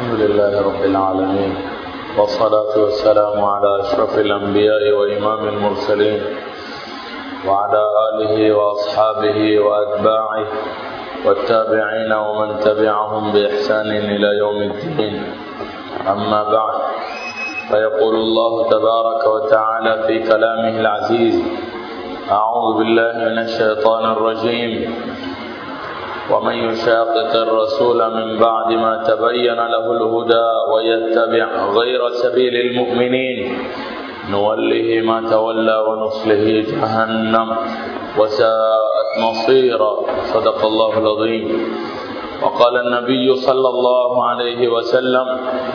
الحمد لله رب العالمين والصلاة والسلام على أشرف الأنبياء وإمام المرسلين وعلى آله وأصحابه وأتباعه والتابعين ومن تبعهم بإحسان إلى يوم الدين أما بعد فيقول الله تبارك وتعالى في كلامه العزيز أعوذ بالله من الشيطان الرجيم ومن يشاقق الرسول من بعد ما تبين له الهدى ويتبع غير سبيل المؤمنين نوله ما تولى ونصله جهنم وساءت مصيرا صدق الله العظيم وقال النبي صلى الله عليه وسلم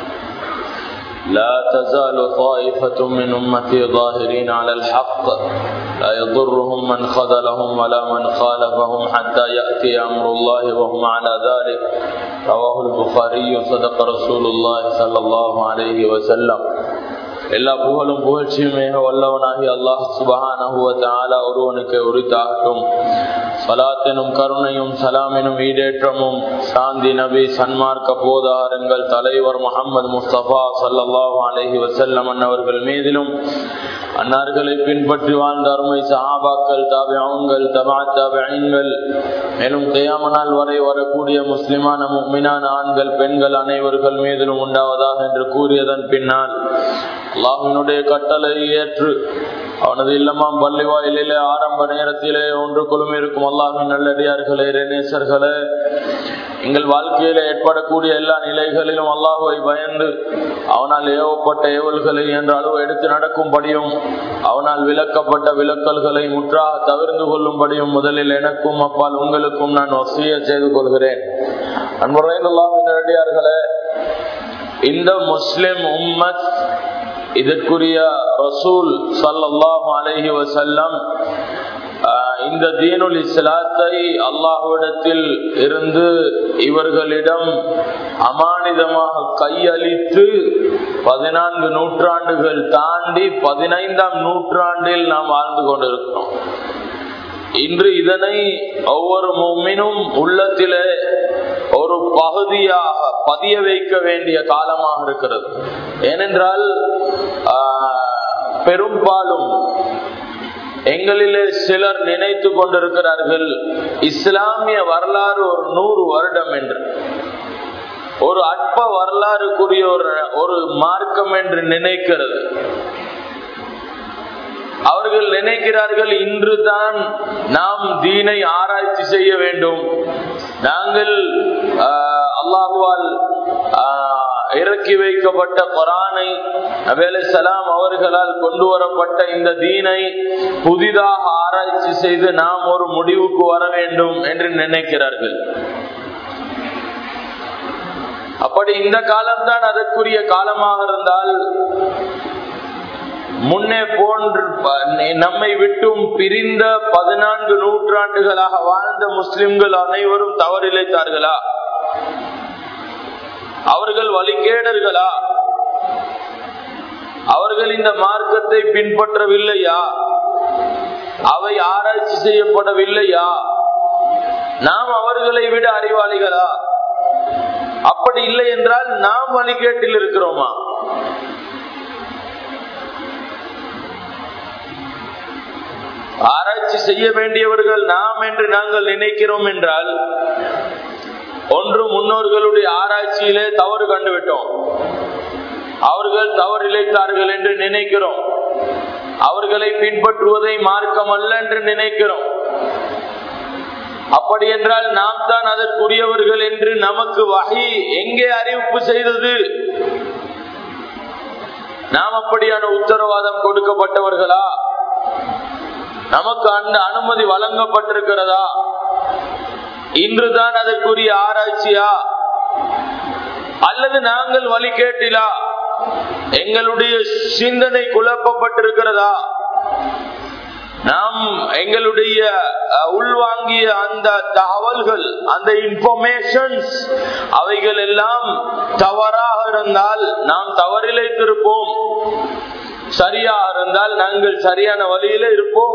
لا تزال طائفة من أمتي ظاهرين على الحق لا يضرهم من خذلهم ولا من خالفهم حتى يأتي أمر الله وهم على ذلك رواه البخاري صدق رسول الله صلى الله عليه وسلم எல்லா புகழும் புகழ்ச்சியுமே வல்லவனாகி அல்லாஹ் சுபஹானஹுவத்தால ஒருவனுக்கு உரித்தாகட்டும் சலாத்தினும் கருணையும் சலாமினும் ஈடேற்றமும் சாந்தி நபி சன்மார்க்க போதாரங்கள் தலைவர் முகமது முஸ்தபா சல்லாஹூ அலஹி வசல்லம் அன்னவர்கள் மீதிலும் அன்னார்களை பின்பற்றி வாழ்ந்த அருமை சஹாபாக்கள் தாபியங்கள் தபா தாபியங்கள் மேலும் கையாமனால் வரை வரக்கூடிய முஸ்லிமான முக்மினான ஆண்கள் பெண்கள் அனைவர்கள் மீதிலும் உண்டாவதாக என்று கூறியதன் பின்னால் அல்லாஹினுடைய கட்டளை ஏற்று அவனது இல்லமாம் பள்ளி வாயிலே ஆரம்ப நேரத்திலே ஒன்று குழுமி இருக்கும் அல்லாஹின் நல்லடியார்களே நேசர்களே எங்கள் வாழ்க்கையில ஏற்படக்கூடிய எல்லா நிலைகளிலும் அல்லாஹுவை பயந்து அவனால் ஏவப்பட்ட ஏவல்களை என்ற அளவு எடுத்து நடக்கும்படியும் அவனால் விளக்கப்பட்ட விளக்கல்களை முற்றாக தவிர்ந்து கொள்ளும்படியும் முதலில் எனக்கும் அப்பால் உங்களுக்கும் நான் வசிய செய்து கொள்கிறேன் அன்புரையில் அல்லாஹின் நல்லடியார்களே இந்த முஸ்லிம் உம்மத் இதற்குரிய ரசூல் சல்லாஹு அலஹி வசல்லம் இந்த தீனுல் இஸ்லாத்தை அல்லாஹுவிடத்தில் இருந்து இவர்களிடம் அமானிதமாக கையளித்து பதினான்கு நூற்றாண்டுகள் தாண்டி பதினைந்தாம் நூற்றாண்டில் நாம் வாழ்ந்து கொண்டிருக்கிறோம் இன்று இதனை ஒவ்வொரு மும்மினும் உள்ளத்திலே ஒரு பகுதியாக பதிய வைக்க வேண்டிய காலமாக இருக்கிறது ஏனென்றால் பெரும்பாலும் எங்களிலே சிலர் நினைத்து கொண்டிருக்கிறார்கள் இஸ்லாமிய வரலாறு ஒரு நூறு வருடம் என்று ஒரு அற்ப வரலாறுக்குரிய ஒரு ஒரு மார்க்கம் என்று நினைக்கிறது அவர்கள் நினைக்கிறார்கள் இன்று தான் நாம் தீனை ஆராய்ச்சி செய்ய வேண்டும் நாங்கள் அல்லாஹுவால் இறக்கி வைக்கப்பட்ட குரானை அவேலை சலாம் அவர்களால் கொண்டு வரப்பட்ட இந்த தீனை புதிதாக ஆராய்ச்சி செய்து நாம் ஒரு முடிவுக்கு வர வேண்டும் என்று நினைக்கிறார்கள் அப்படி இந்த காலம்தான் அதற்குரிய காலமாக இருந்தால் முன்னே போன்று நம்மை விட்டும் பிரிந்த பதினான்கு நூற்றாண்டுகளாக வாழ்ந்த முஸ்லிம்கள் அனைவரும் தவறிழைத்தார்களா அவர்கள் வழிகேடர்களா அவர்கள் இந்த மார்க்கத்தை பின்பற்றவில்லையா அவை ஆராய்ச்சி செய்யப்படவில்லையா நாம் அவர்களை விட அறிவாளிகளா அப்படி இல்லை என்றால் நாம் வழிகேட்டில் இருக்கிறோமா ஆராய்ச்சி செய்ய வேண்டியவர்கள் நாம் என்று நாங்கள் நினைக்கிறோம் என்றால் ஒன்று முன்னோர்களுடைய ஆராய்ச்சியிலே தவறு கண்டுவிட்டோம் அவர்கள் தவறிழைத்தார்கள் என்று நினைக்கிறோம் அவர்களை பின்பற்றுவதை மார்க்கம் அல்ல என்று நினைக்கிறோம் அப்படி என்றால் நாம் தான் அதற்குரியவர்கள் என்று நமக்கு வகை எங்கே அறிவிப்பு செய்தது நாம் அப்படியான உத்தரவாதம் கொடுக்கப்பட்டவர்களா நமக்கு அந்த அனுமதி வழங்கப்பட்டிருக்கிறதா இன்றுதான் அதற்குரிய ஆராய்ச்சியா அல்லது நாங்கள் வழி கேட்டிலா எங்களுடைய சிந்தனை குழப்பப்பட்டிருக்கிறதா நாம் எங்களுடைய உள்வாங்கிய அந்த தகவல்கள் அந்த இன்ஃபர்மேஷன்ஸ் அவைகள் எல்லாம் தவறாக இருந்தால் நாம் தவறிழைத்திருப்போம் சரியா இருந்தால் நாங்கள் சரியான வழியில இருப்போம்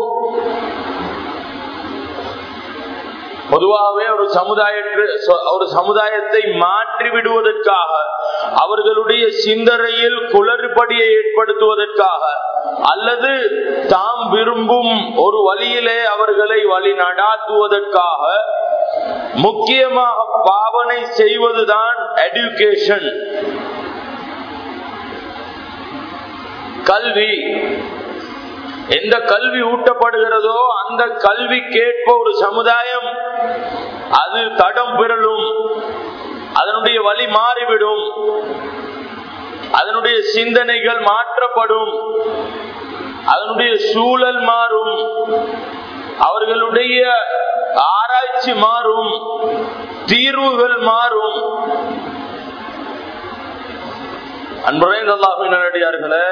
பொதுவாகவே ஒரு சமுதாயத்து ஒரு சமுதாயத்தை மாற்றி விடுவதற்காக அவர்களுடைய சிந்தனையில் குளறுபடியை ஏற்படுத்துவதற்காக அல்லது தாம் விரும்பும் ஒரு வழியிலே அவர்களை வழி நடாத்துவதற்காக முக்கியமாக பாவனை செய்வதுதான் எடுகேஷன் கல்வி எந்த கல்வி ஊட்டப்படுகிறதோ அந்த கல்வி கேட்ப ஒரு சமுதாயம் அது தடம் பெறலும் அதனுடைய வழி மாறிவிடும் அதனுடைய சிந்தனைகள் மாற்றப்படும் அதனுடைய சூழல் மாறும் அவர்களுடைய ஆராய்ச்சி மாறும் தீர்வுகள் மாறும் அன்புரையார்களே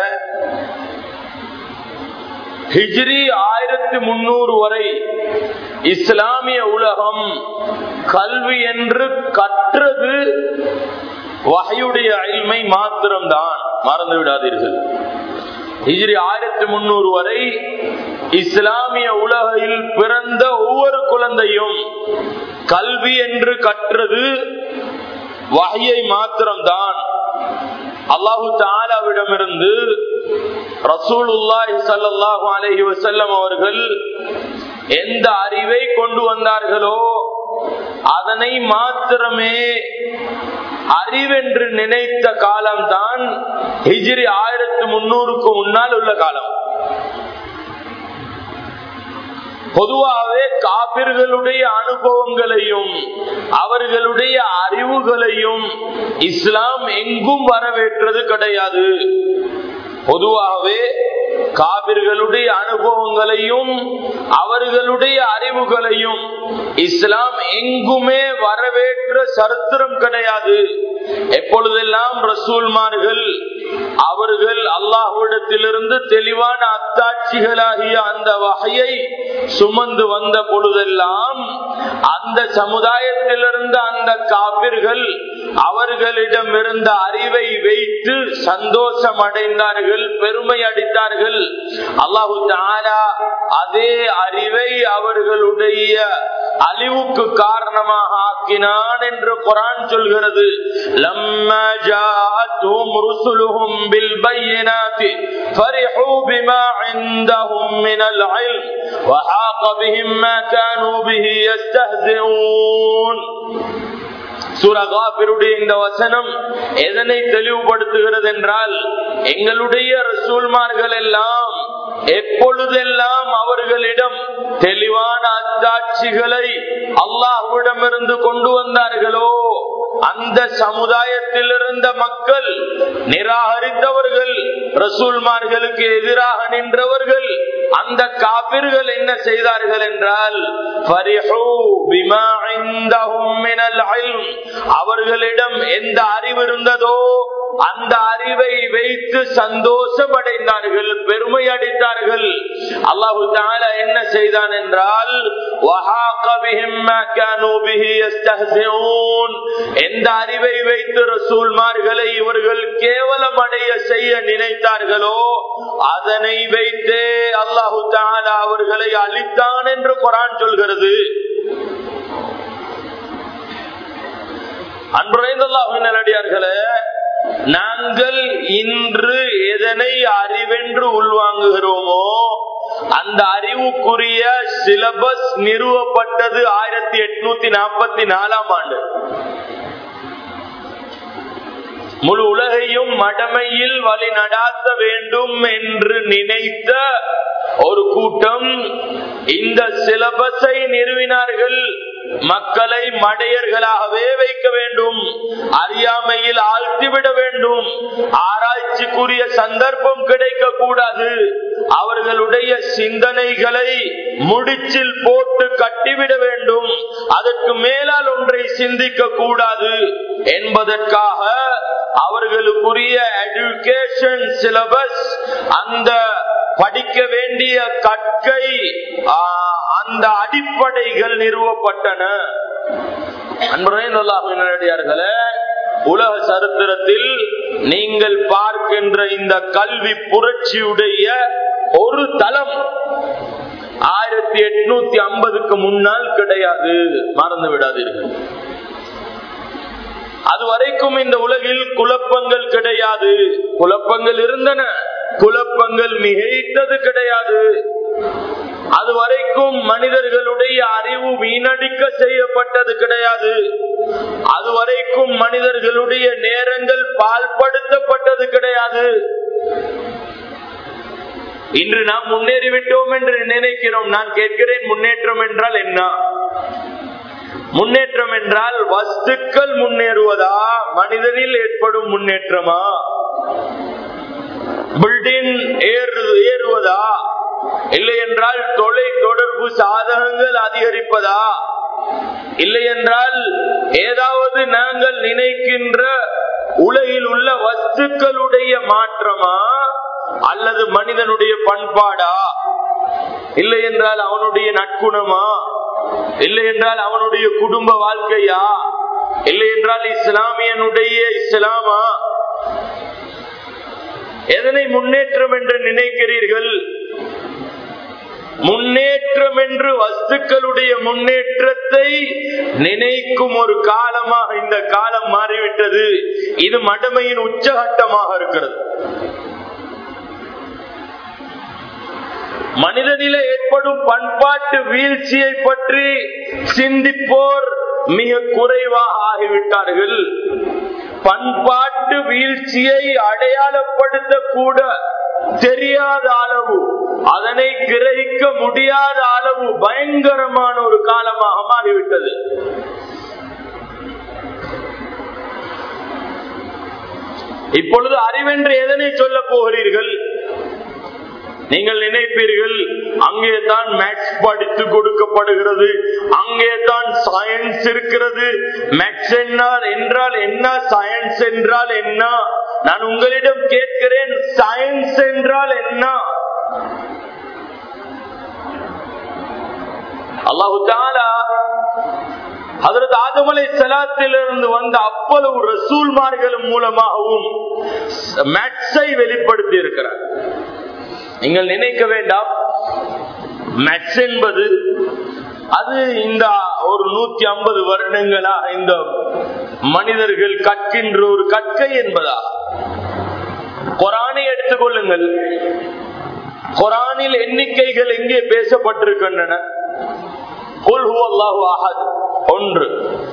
ஹிஜ்ரி ஆயிரத்தி முன்னூறு வரை இஸ்லாமிய உலகம் கல்வி என்று கற்றது வகையுடைய அயல்மை மாத்திரம்தான் மறந்து விடாதீர்கள் ஹிஜ்ரி ஆயிரத்தி முன்னூறு வரை இஸ்லாமிய உலகில் பிறந்த ஒவ்வொரு குழந்தையும் கல்வி என்று கற்றது வகையை மாத்திரம்தான் அல்லாஹு தாலாவிடமிருந்து ரசூலுல்லாஹி ஸல்லல்லாஹு அலைஹி வஸல்லம் அவர்கள் எந்த அறிவை கொண்டு வந்தார்களோ அதனை மாத்திரமே அறிவென்று நினைத்த காலம்தான் ஹிஜ்ரி ஆயிரத்தி முன்னூறுக்கு முன்னால் உள்ள காலம் பொதுவாகவே காபிர்களுடைய அனுபவங்களையும் அவர்களுடைய அறிவுகளையும் இஸ்லாம் எங்கும் வரவேற்றது கிடையாது பொதுவாகவே காபிர்களுடைய அனுபவங்களையும் அவர்களுடைய அறிவுகளையும் இஸ்லாம் எங்குமே வரவேற்ற சரித்திரம் கிடையாது எப்பொழுதெல்லாம் ரசூல்மார்கள் அவர்கள் அல்லாஹுடத்திலிருந்து தெளிவான அத்தாட்சிகளாகிய அந்த வகையை சுமந்து வந்த பொழுதெல்லாம் அந்த சமுதாயத்திலிருந்து அந்த காப்பிர்கள் அவர்களிடம் இருந்த அறிவை வைத்து சந்தோஷம் அடைந்தார்கள் பெருமை அடித்தார்கள் அல்லாஹு தாரா அதே அறிவை அவர்களுடைய அழிவுக்கு காரணமாக ஆக்கினான் என்று குரான் சொல்கிறது லம்மா ஜாஅத்துஹும் ருசுலுஹும் பில் பையினாத்தி ஃபரிஹூ பிமா இந்தஹும் மினல் இல்ம் وحاق بهم ما كانوا به يستهزئون சூரகாபிருடைய இந்த வசனம் எதனை தெளிவுபடுத்துகிறது என்றால் எங்களுடைய ரசூல்மார்கள் எல்லாம் எப்பொழுதெல்லாம் அவர்களிடம் தெளிவான அத்தாட்சிகளை அல்லாஹ்விடமிருந்து கொண்டு வந்தார்களோ அந்த சமுதாயத்தில் இருந்த மக்கள் நிராகரித்தவர்கள் ரசூல்மார்களுக்கு எதிராக நின்றவர்கள் அந்த காபிர்கள் என்ன செய்தார்கள் என்றால் அவர்களிடம் எந்த அறிவு இருந்ததோ அந்த அறிவை வைத்து சந்தோஷம் அடைந்தார்கள் பெருமை அடித்தார்கள் அல்லாஹு தாலா என்ன செய்தான் என்றால் எந்த அறிவை வைத்து ரசூல்மார்களை இவர்கள் கேவலம் அடைய செய்ய நினைத்தார்களோ அதனை வைத்தே அல்லாஹு தாலா அவர்களை அழித்தான் என்று குரான் சொல்கிறது அன்புரைந்தல்லாஹு நல்லடியார்களே நாங்கள் இன்று எதனை அறிவென்று உள்வாங்குகிறோமோ அந்த அறிவுக்குரிய சிலபஸ் நிறுவப்பட்டது ஆயிரத்தி எட்நூத்தி நாற்பத்தி நாலாம் ஆண்டு முழு உலகையும் மடமையில் வழி நடாத்த வேண்டும் என்று நினைத்த ஒரு கூட்டம் இந்த சிலபஸை நிறுவினார்கள் மக்களை மடையர்களாகவே வைக்க வேண்டும் அறியாமையில் ஆழ்த்திவிட வேண்டும் ஆராய்ச்சிக்குரிய சந்தர்ப்பம் கிடைக்க கூடாது அவர்களுடைய சிந்தனைகளை முடிச்சில் போட்டு கட்டிவிட வேண்டும் அதற்கு மேலால் ஒன்றை சிந்திக்க கூடாது என்பதற்காக அவர்களுக்குரிய எடுகேஷன் சிலபஸ் அந்த படிக்க வேண்டிய கற்கை அந்த அடிப்படைகள் நிறுவப்பட்டன அன்பர்களே உலக சரித்திரத்தில் நீங்கள் பார்க்கின்ற இந்த கல்வி புரட்சியுடைய ஒரு தளம் ஆயிரத்தி எட்நூத்தி ஐம்பதுக்கு முன்னால் கிடையாது மறந்து விடாதீர்கள் அது வரைக்கும் இந்த உலகில் குழப்பங்கள் கிடையாது குழப்பங்கள் இருந்தன குழப்பங்கள் மிகைத்தது கிடையாது அது வரைக்கும் மனிதர்களுடைய அறிவு வீணடிக்க செய்யப்பட்டது கிடையாது அது வரைக்கும் மனிதர்களுடைய நேரங்கள் பால்படுத்தப்பட்டது கிடையாது இன்று நாம் முன்னேறிவிட்டோம் என்று நினைக்கிறோம் நான் கேட்கிறேன் முன்னேற்றம் என்றால் என்ன முன்னேற்றம் என்றால் வஸ்துக்கள் முன்னேறுவதா மனிதனில் ஏற்படும் முன்னேற்றமா பில்டிங் ஏறுவதா இல்லை என்றால் தொலை தொடர்பு சாதகங்கள் அதிகரிப்பதா இல்லை என்றால் ஏதாவது நாங்கள் நினைக்கின்ற உலகில் உள்ள வஸ்துக்களுடைய மாற்றமா அல்லது மனிதனுடைய பண்பாடா இல்லை என்றால் அவனுடைய நற்குணமா இல்லை என்றால் அவனுடைய குடும்ப வாழ்க்கையா இல்லை என்றால் இஸ்லாமியனுடைய இஸ்லாமா எதனை முன்னேற்றம் என்று நினைக்கிறீர்கள் முன்னேற்றம் என்று வஸ்துக்களுடைய முன்னேற்றத்தை நினைக்கும் ஒரு காலமாக இந்த காலம் மாறிவிட்டது இது மடமையின் உச்சகட்டமாக இருக்கிறது மனிதனில ஏற்படும் பண்பாட்டு வீழ்ச்சியை பற்றி சிந்திப்போர் மிக குறைவாக ஆகிவிட்டார்கள் பண்பாட்டு வீழ்ச்சியை அடையாளப்படுத்த கூட தெரியாத அளவு அதனை கிரகிக்க முடியாத அளவு பயங்கரமான ஒரு காலமாக மாறிவிட்டது இப்பொழுது அறிவென்று எதனை சொல்ல போகிறீர்கள் நீங்கள் நினைப்பீர்கள் அங்கே தான் மேக்ஸ் படித்து கொடுக்கப்படுகிறது அங்கே தான் சயின்ஸ் இருக்கிறது மேக்ஸ் என்றால் என்றால் என்ன சயின்ஸ் என்றால் என்ன நான் உங்களிடம் கேட்கிறேன் சயின்ஸ் என்றால் என்ன அல்லாஹு தாலா அதற்கு ஆதமலை செலாத்திலிருந்து வந்த அவ்வளவு ரசூல்மார்கள் மூலமாகவும் மேட்ஸை வெளிப்படுத்தி இருக்கிறார் நீங்கள் நினைக்க வேண்டாம் மேட்ஸ் என்பது அது இந்த ஒரு நூத்தி ஐம்பது வருடங்களா இந்த மனிதர்கள் கற்கின்ற ஒரு கற்கை என்பதா குரானை எடுத்துக்கொள்ளுங்கள் குரானில் எண்ணிக்கைகள் எங்கே பேசப்பட்டிருக்கின்றன ஒன்று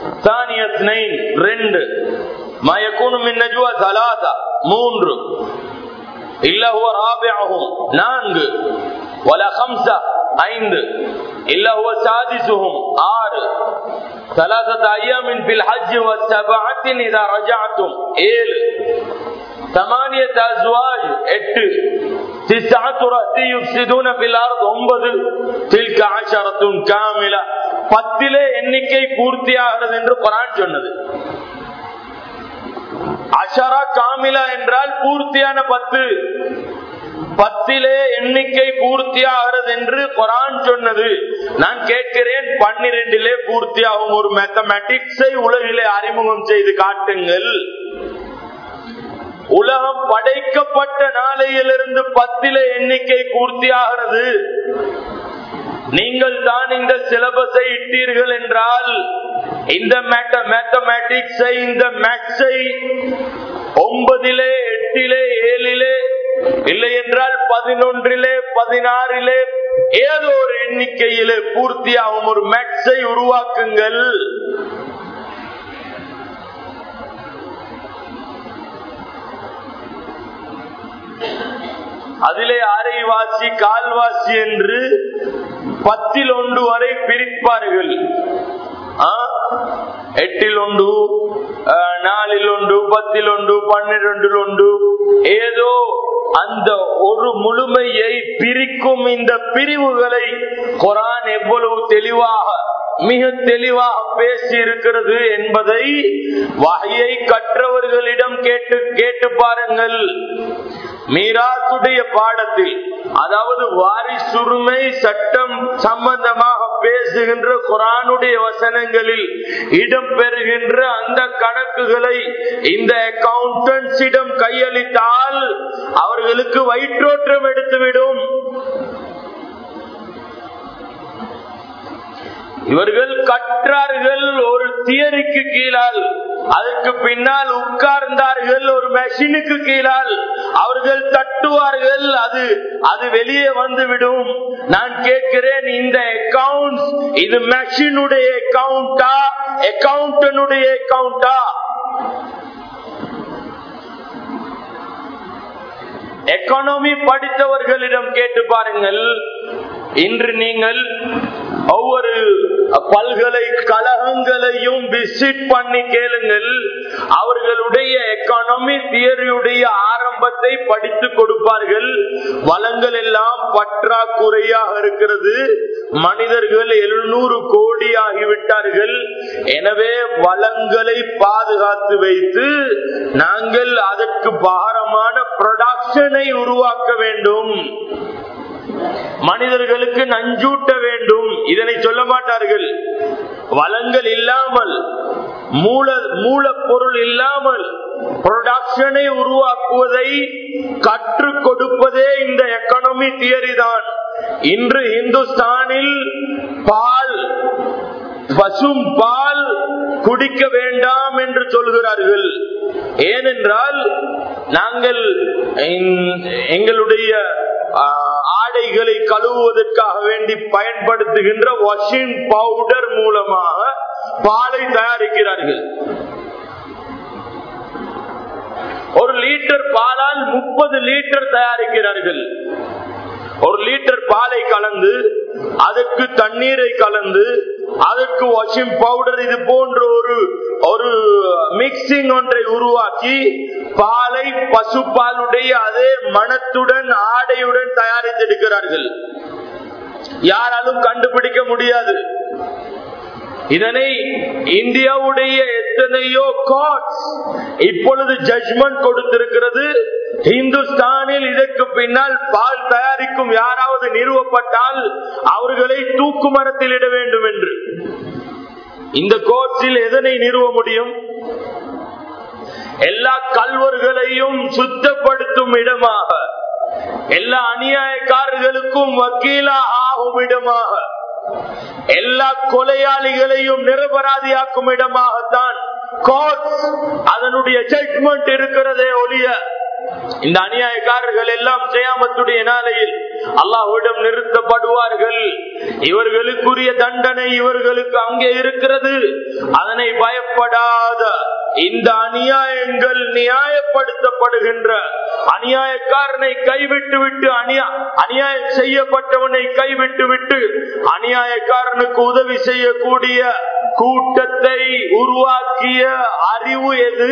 ரெண்டு மயக்குனும் மூன்று இல்ல ஹுவ ராபிஅஹும் நான்கு வல خمسة ஐந்து இல்ல ஹுவ சாதிசுஹும் ஆறு ثلاثة أيام في الحج والسبعة إذا رجعتم ஏழு ثمانية أزواج எட்டு تسعة رأسي يفسدون في الأرض ஒன்பது تلك عشرة كاملة பத்திலே எண்ணிக்கை பூர்த்தியாகிறது என்று குரான் சொன்னது அஷரா காமிலா என்றால் பூர்த்தியான பத்து பத்திலே எண்ணிக்கை பூர்த்தியாகிறது என்று குரான் சொன்னது நான் கேட்கிறேன் பன்னிரெண்டிலே பூர்த்தியாகும் ஒரு மேத்தமேட்டிக்ஸை உலகிலே அறிமுகம் செய்து காட்டுங்கள் உலகம் படைக்கப்பட்ட நாளையிலிருந்து பத்திலே எண்ணிக்கை பூர்த்தியாகிறது நீங்கள் தான் இந்த சிலபஸை இட்டீர்கள் என்றால் இந்த மேத்தமேட்டிக்ஸை இந்த மேக்ஸை ஒன்பதிலே எட்டிலே ஏழிலே இல்லை என்றால் பதினொன்றிலே பதினாறிலே ஏதோ ஒரு எண்ணிக்கையிலே பூர்த்தியாகும் ஒரு மேக்ஸை உருவாக்குங்கள் அதிலே அரைவாசி கால்வாசி என்று பத்தில் ஒன்று வரை பிரிப்பார்கள் எட்டில் ஒன்று நாலில் ஒன்று பத்தில் ஒன்று பன்னிரண்டில் ஒன்று ஏதோ அந்த ஒரு முழுமையை பிரிக்கும் இந்த பிரிவுகளை குரான் எவ்வளவு தெளிவாக மிக தெளிவாக பேசி இருக்கிறது என்பதை வகையை கற்றவர்களிடம் கேட்டு கேட்டு பாருங்கள் மீராத்துடைய பாடத்தில் அதாவது வாரிசுரிமை சட்டம் சம்பந்தமாக பேசுகின்ற குரானுடைய வசனங்களில் இடம் பெறுகின்ற அந்த கணக்குகளை இந்த அக்கௌண்டன்ஸிடம் கையளித்தால் அவர்களுக்கு வயிற்றோற்றம் எடுத்துவிடும் இவர்கள் கற்றார்கள் ஒரு தியரிக்கு கீழால் அதற்கு பின்னால் உட்கார்ந்தார்கள் ஒரு மெஷினுக்கு கீழால் அவர்கள் தட்டுவார்கள் அது அது வெளியே வந்துவிடும் நான் கேட்கிறேன் இந்த அக்கவுண்ட் இது மெஷினுடைய அக்கவுண்டா அக்கவுண்டனுடைய அக்கவுண்டா எக்கானமி படித்தவர்களிடம் கேட்டு பாருங்கள் இன்று நீங்கள் ஒவ்வொரு பல்கலைக்கழகங்களையும் விசிட் பண்ணி கேளுங்கள் அவர்களுடைய எக்கானமி தியரியுடைய ஆரம்பத்தை படித்து கொடுப்பார்கள் வளங்கள் எல்லாம் பற்றாக்குறையாக இருக்கிறது மனிதர்கள் எழுநூறு கோடி ஆகிவிட்டார்கள் எனவே வளங்களை பாதுகாத்து வைத்து நாங்கள் அதற்கு பாரமான ப்ரொடக்ஷனை உருவாக்க வேண்டும் மனிதர்களுக்கு நஞ்சூட்ட வேண்டும் இதனை சொல்ல மாட்டார்கள் வளங்கள் இல்லாமல் மூல மூலப்பொருள் இல்லாமல் ப்ரொடக்ஷனை உருவாக்குவதை கற்றுக் கொடுப்பதே இந்த எக்கனாமி தியரி தான் இன்று இந்துஸ்தானில் பால் பசும் பால் குடிக்க வேண்டாம் என்று சொல்கிறார்கள் ஏனென்றால் நாங்கள் எங்களுடைய ஆடைகளை கழுவுவதற்காக வேண்டி பயன்படுத்துகின்ற வாஷிங் பவுடர் மூலமாக பாலை தயாரிக்கிறார்கள் ஒரு லிட்டர் பாலால் முப்பது லிட்டர் தயாரிக்கிறார்கள் ஒரு லிட்டர் பாலை கலந்து அதற்கு தண்ணீரை கலந்து அதற்கு வாஷிங் பவுடர் இது போன்ற ஒரு ஒரு மிக்சிங் ஒன்றை உருவாக்கி பாலை பசுப்பாலுடைய அதே மனத்துடன் ஆடையுடன் தயாரித்தெடுக்கிறார்கள் யாராலும் கண்டுபிடிக்க முடியாது இதனை இந்தியாவுடைய எத்தனையோ கோர்ட்ஸ் இப்பொழுது ஜட்மெண்ட் கொடுத்திருக்கிறது இந்துஸ்தானில் இதற்கு பின்னால் பால் தயாரிக்கும் யாராவது நிறுவப்பட்டால் அவர்களை தூக்கு மரத்தில் இட வேண்டும் என்று இந்த கோர்ட்ஸில் எதனை நிறுவ முடியும் எல்லா கல்வர்களையும் சுத்தப்படுத்தும் இடமாக எல்லா அநியாயக்காரர்களுக்கும் வக்கீலா ஆகும் இடமாக எல்லா கொலையாளிகளையும் நிரபராதியாக்கும் இடமாகத்தான் கோர்ட் அதனுடைய ஜட்மெண்ட் இருக்கிறதே ஒழிய இந்த அநியாயக்காரர்கள் எல்லாம் செய்யாமத்துடைய நாளையில் அல்லாஹ்விடம் நிறுத்தப்படுவார்கள் இவர்களுக்குரிய தண்டனை இவர்களுக்கு அங்கே இருக்கிறது அதனை பயப்படாத இந்த அநியாயங்கள் நியாயப்படுத்தப்படுகின்ற அநியாயக்காரனை கைவிட்டு விட்டு அநியா அநியாயம் செய்யப்பட்டவனை கைவிட்டு விட்டு அநியாயக்காரனுக்கு உதவி செய்யக்கூடிய கூட்டத்தை உருவாக்கிய அறிவு எது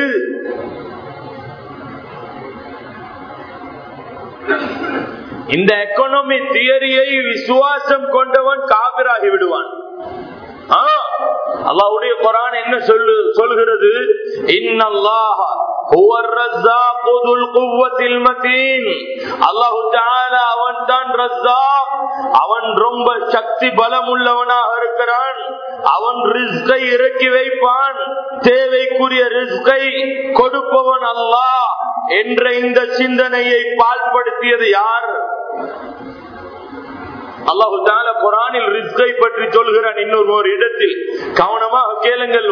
இந்த எக்கனாமி தியரியை விசுவாசம் கொண்டவன் காபிராகி விடுவான் அல்லாவுடைய குரான் என்ன சொல்லு சொல்கிறது இன்னல்லாஹ அவன் தான் அவன் ரொம்ப சக்தி பலம் உள்ளவனாக இருக்கிறான் அவன் ரிஸ்கை இறக்கி வைப்பான் தேவைக்குரிய ரிஸ்கை கொடுப்பவன் அல்லாஹ் என்ற இந்த சிந்தனையை பால்படுத்தியது யார் அல்லாஹு தால குரானில் ரிஸ்கை பற்றி சொல்கிறான் இன்னொரு ஒரு இடத்தில் கவனமாக கேளுங்கள்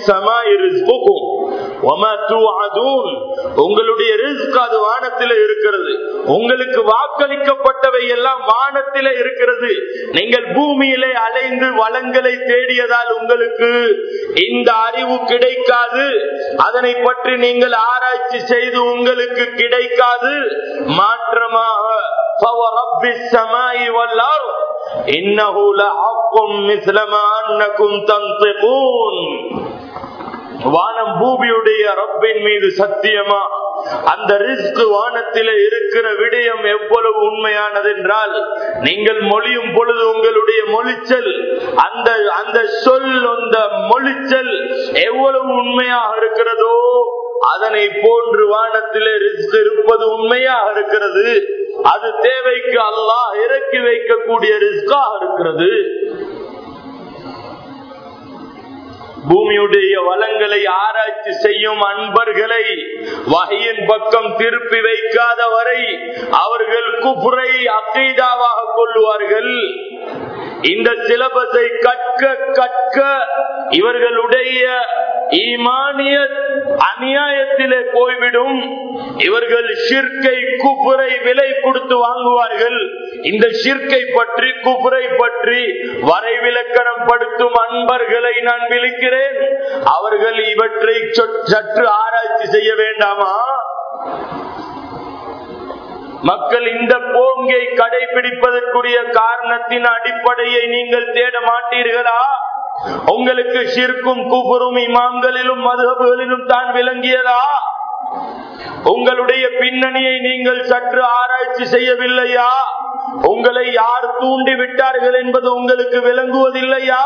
உங்களுடைய ரிஸ்க் அது வானத்தில இருக்கிறது உங்களுக்கு வாக்களிக்கப்பட்டவை எல்லாம் வானத்தில இருக்கிறது நீங்கள் பூமியிலே அலைந்து வளங்களை தேடியதால் உங்களுக்கு இந்த அறிவு கிடைக்காது அதனை பற்றி நீங்கள் ஆராய்ச்சி செய்து உங்களுக்கு கிடைக்காது மாற்றமாக فورب السماء والأرض إنه لحق مثل ما أنكم تنطقون வானம் பூமியுடைய ரப்பின் மீது சத்தியமா அந்த ரிஸ்க் வானத்தில இருக்கிற விடயம் எவ்வளவு உண்மையானது என்றால் நீங்கள் மொழியும் பொழுது உங்களுடைய மொழிச்சல் அந்த அந்த சொல் அந்த மொழிச்சல் எவ்வளவு உண்மையாக இருக்கிறதோ அதனை போன்று வானத்திலே ரிஸ்க் இருப்பது உண்மையாக இருக்கிறது அது தேவைக்கு அல்லாஹ் இறக்கி வைக்கக்கூடிய ரிஸ்காக இருக்கிறது பூமியுடைய வளங்களை ஆராய்ச்சி செய்யும் அன்பர்களை வகையின் பக்கம் திருப்பி வைக்காத வரை அவர்கள் குப்புரை அக்கைதாவாக கொள்ளுவார்கள் இந்த சிலபஸை கற்க கற்க இவர்களுடைய ஈமானிய அநியாயத்திலே போய்விடும் இவர்கள் ஷிர்கை குபுரை விலை கொடுத்து வாங்குவார்கள் இந்த ஷிர்கை பற்றி குபுரை பற்றி வரைவிலக்கணம் படுத்தும் அன்பர்களை நான் விழிக்கிறேன் அவர்கள் இவற்றை சற்று ஆராய்ச்சி செய்ய வேண்டாமா மக்கள் இந்த போங்கை கடைபிடிப்பதற்குரிய காரணத்தின் அடிப்படையை நீங்கள் தேட மாட்டீர்களா உங்களுக்கு ஷிர்கும் குபுரும் இமாம்களிலும் மதுகபுகளிலும் தான் விளங்கியதா உங்களுடைய பின்னணியை நீங்கள் சற்று ஆராய்ச்சி செய்யவில்லையா உங்களை யார் தூண்டி விட்டார்கள் என்பது உங்களுக்கு விளங்குவதில்லையா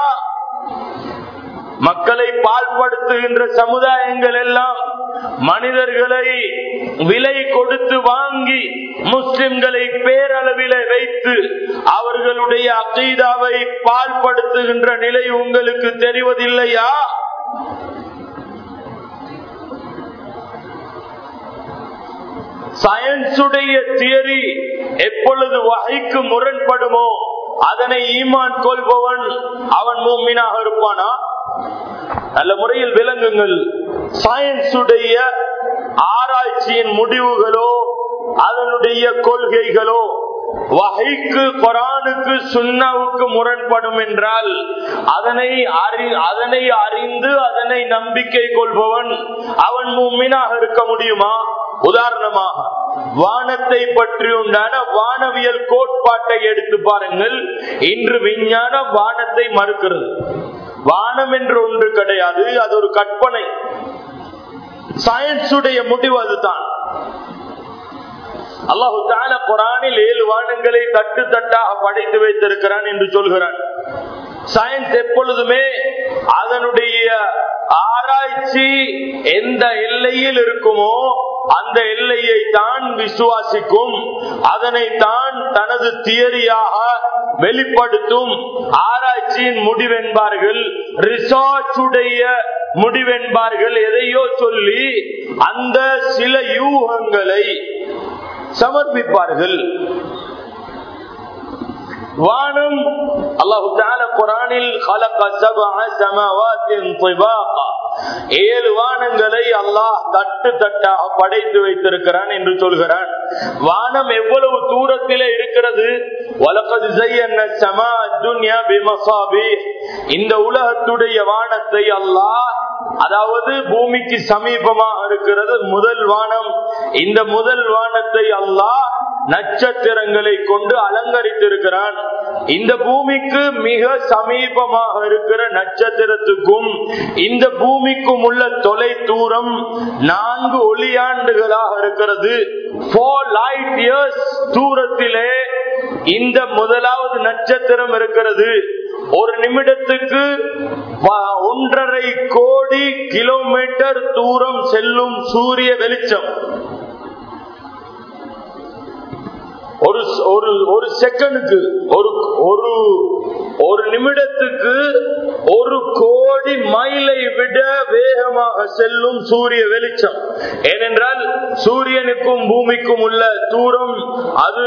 மக்களை பால்படுத்துகின்ற சமுதாயங்கள் எல்லாம் மனிதர்களை விலை கொடுத்து வாங்கி முஸ்லிம்களை பேரளவில வைத்து அவர்களுடைய அகீதாவை பால்படுத்துகின்ற நிலை உங்களுக்கு தெரிவதில்லையா சயின்ஸுடைய தியரி எப்பொழுது வகைக்கு முரண்படுமோ அதனை ஈமான் கொள்பவன் அவன் மூமினாக இருப்பானா நல்ல முறையில் விளங்குங்கள் சயின்ஸுடைய ஆராய்ச்சியின் முடிவுகளோ அதனுடைய கொள்கைகளோ வகைக்கு குரானுக்கு சுண்ணாவுக்கு முரண்படும் என்றால் அதனை அறி அதனை அறிந்து அதனை நம்பிக்கை கொள்பவன் அவன் மும்மினாக இருக்க முடியுமா உதாரணமாக வானத்தை பற்றி உண்டான வானவியல் கோட்பாட்டை எடுத்து பாருங்கள் இன்று விஞ்ஞானம் வானத்தை மறுக்கிறது வானம் என்று ஒன்று கிடையாது அது ஒரு கற்பனை சயின்ஸுடைய முடிவு அதுதான் அல்லாஹு தால குரானில் ஏழு வானங்களை தட்டு தட்டாக படைத்து வைத்திருக்கிறான் என்று சொல்கிறான் சயின்ஸ் எப்பொழுதுமே அதனுடைய ஆராய்ச்சி எந்த எல்லையில் இருக்குமோ அந்த எல்லையை தான் விசுவாசிக்கும் அதனை தான் தனது தியரியாக வெளிப்படுத்தும் ஆராய்ச்சியின் முடிவென்பார்கள் ரிசர்ச் உடைய முடிவென்பார்கள் எதையோ சொல்லி அந்த சில யூகங்களை சமர்ப்பிப்பார்கள் வானம் அல்லாஹு குரானில் ஏழு வானங்களை அல்லாஹ் தட்டு தட்டாக படைத்து வைத்திருக்கிறான் என்று சொல்கிறான் வானம் எவ்வளவு தூரத்திலே இருக்கிறது இந்த உலகத்துடைய வானத்தை அல்லாஹ் அதாவது பூமிக்கு சமீபமாக இருக்கிறது முதல் வானம் இந்த முதல் வானத்தை அல்லாஹ் நட்சத்திரங்களை கொண்டு அலங்கரித்திருக்கிறான் இந்த பூமிக்கு மிக சமீபமாக இருக்கிற நட்சத்திரத்துக்கும் இந்த பூமிக்கும் உள்ள தொலை தூரம் நான்கு ஒளியாண்டுகளாக இருக்கிறது தூரத்திலே இந்த முதலாவது நட்சத்திரம் இருக்கிறது ஒரு நிமிடத்துக்கு ஒன்றரை கோடி கிலோமீட்டர் தூரம் செல்லும் சூரிய வெளிச்சம் ஒரு ஒரு ஒரு செகண்டுக்கு ஒரு ஒரு ஒரு நிமிடத்துக்கு ஒரு கோடி மைலை விட வேகமாக செல்லும் சூரிய வெளிச்சம் ஏனென்றால் சூரியனுக்கும் பூமிக்கும் உள்ள தூரம் அது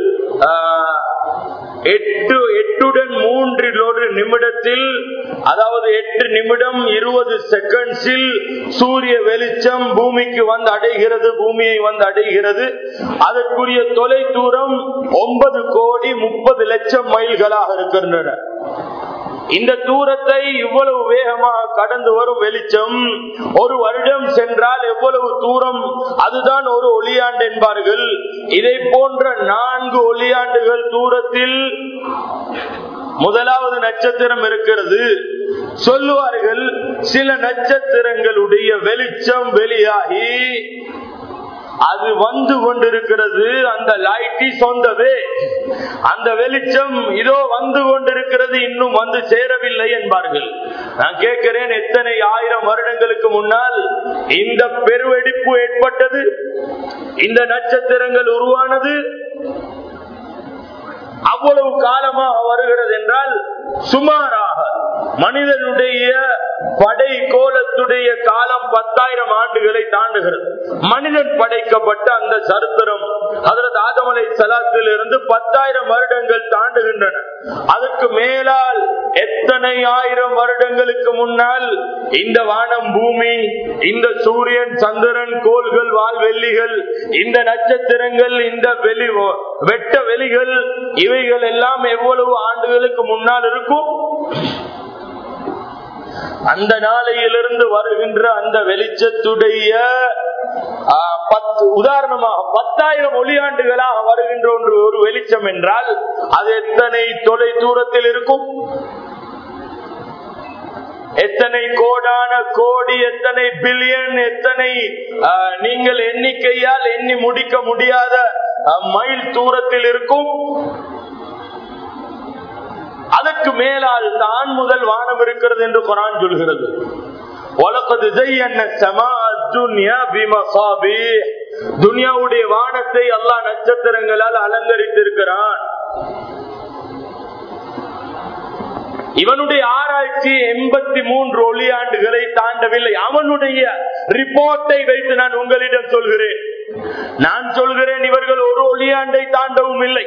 எட்டு எட்டுடன் மூன்றில் ஒரு நிமிடத்தில் அதாவது எட்டு நிமிடம் இருபது செகண்ட்ஸில் சூரிய வெளிச்சம் பூமிக்கு வந்து அடைகிறது பூமியை வந்து அடைகிறது அதற்குரிய தொலை தூரம் ஒன்பது கோடி முப்பது லட்சம் மைல்களாக இருக்கின்றன இந்த தூரத்தை இவ்வளவு வேகமாக கடந்து வரும் வெளிச்சம் ஒரு வருடம் சென்றால் எவ்வளவு தூரம் அதுதான் ஒரு ஒளியாண்டு என்பார்கள் இதை போன்ற நான்கு ஒளியாண்டுகள் தூரத்தில் முதலாவது நட்சத்திரம் இருக்கிறது சொல்லுவார்கள் சில நட்சத்திரங்களுடைய வெளிச்சம் வெளியாகி அது வந்து கொண்டிருக்கிறது அந்த light is on the way அந்த வெளிச்சம் இதோ வந்து கொண்டிருக்கிறது இன்னும் வந்து சேரவில்லை என்பார்கள் நான் கேட்கிறேன் எத்தனை ஆயிரம் வருடங்களுக்கு முன்னால் இந்த பெருவெடிப்பு ஏற்பட்டது இந்த நட்சத்திரங்கள் உருவானது அவ்வளவு காலமாக வருகிறது என்றால் சுமாராக மனிதனுடைய படை கோலத்துடைய காலம் பத்தாயிரம் ஆண்டுகளை தாண்டுகிறது மனிதன் படைக்கப்பட்ட அந்த சரித்திரம் அதற்கு ஆதமலை சலாத்தில் இருந்து பத்தாயிரம் வருடங்கள் தாண்டுகின்றன அதுக்கு மேலால் எத்தனை ஆயிரம் வருடங்களுக்கு முன்னால் இந்த வானம் பூமி இந்த சூரியன் சந்திரன் கோள்கள் வால்வெள்ளிகள் இந்த நட்சத்திரங்கள் இந்த வெளி வெட்ட வெளிகள் இவைகள் எல்லாம் எவ்வளவு ஆண்டுகளுக்கு முன்னால் இருக்கும் அந்த நாளையிலிருந்து வருகின்ற அந்த வெளிச்சத்துடைய பத்து உதாரணமாக பத்தாயிரம் ஒளியாண்டுகளாக வருகின்ற ஒன்று ஒரு வெளிச்சம் என்றால் அது எத்தனை தொலை தூரத்தில் இருக்கும் எத்தனை கோடான கோடி எத்தனை பில்லியன் எத்தனை நீங்கள் எண்ணிக்கையால் எண்ணி முடிக்க முடியாத மைல் தூரத்தில் இருக்கும் அதற்கு மேலால் தான் முதல் வானம் இருக்கிறது என்று குரான் சொல்கிறது துனியாவுடைய வானத்தை அல்லா நட்சத்திரங்களால் அலங்கரித்திருக்கிறான் இவனுடைய ஆராய்ச்சி எண்பத்தி மூன்று ஒளியாண்டுகளை தாண்டவில்லை அவனுடைய ரிப்போர்ட்டை வைத்து நான் உங்களிடம் சொல்கிறேன் நான் சொல்கிறேன் இவர்கள் ஒரு ஒளியாண்டை தாண்டவும் இல்லை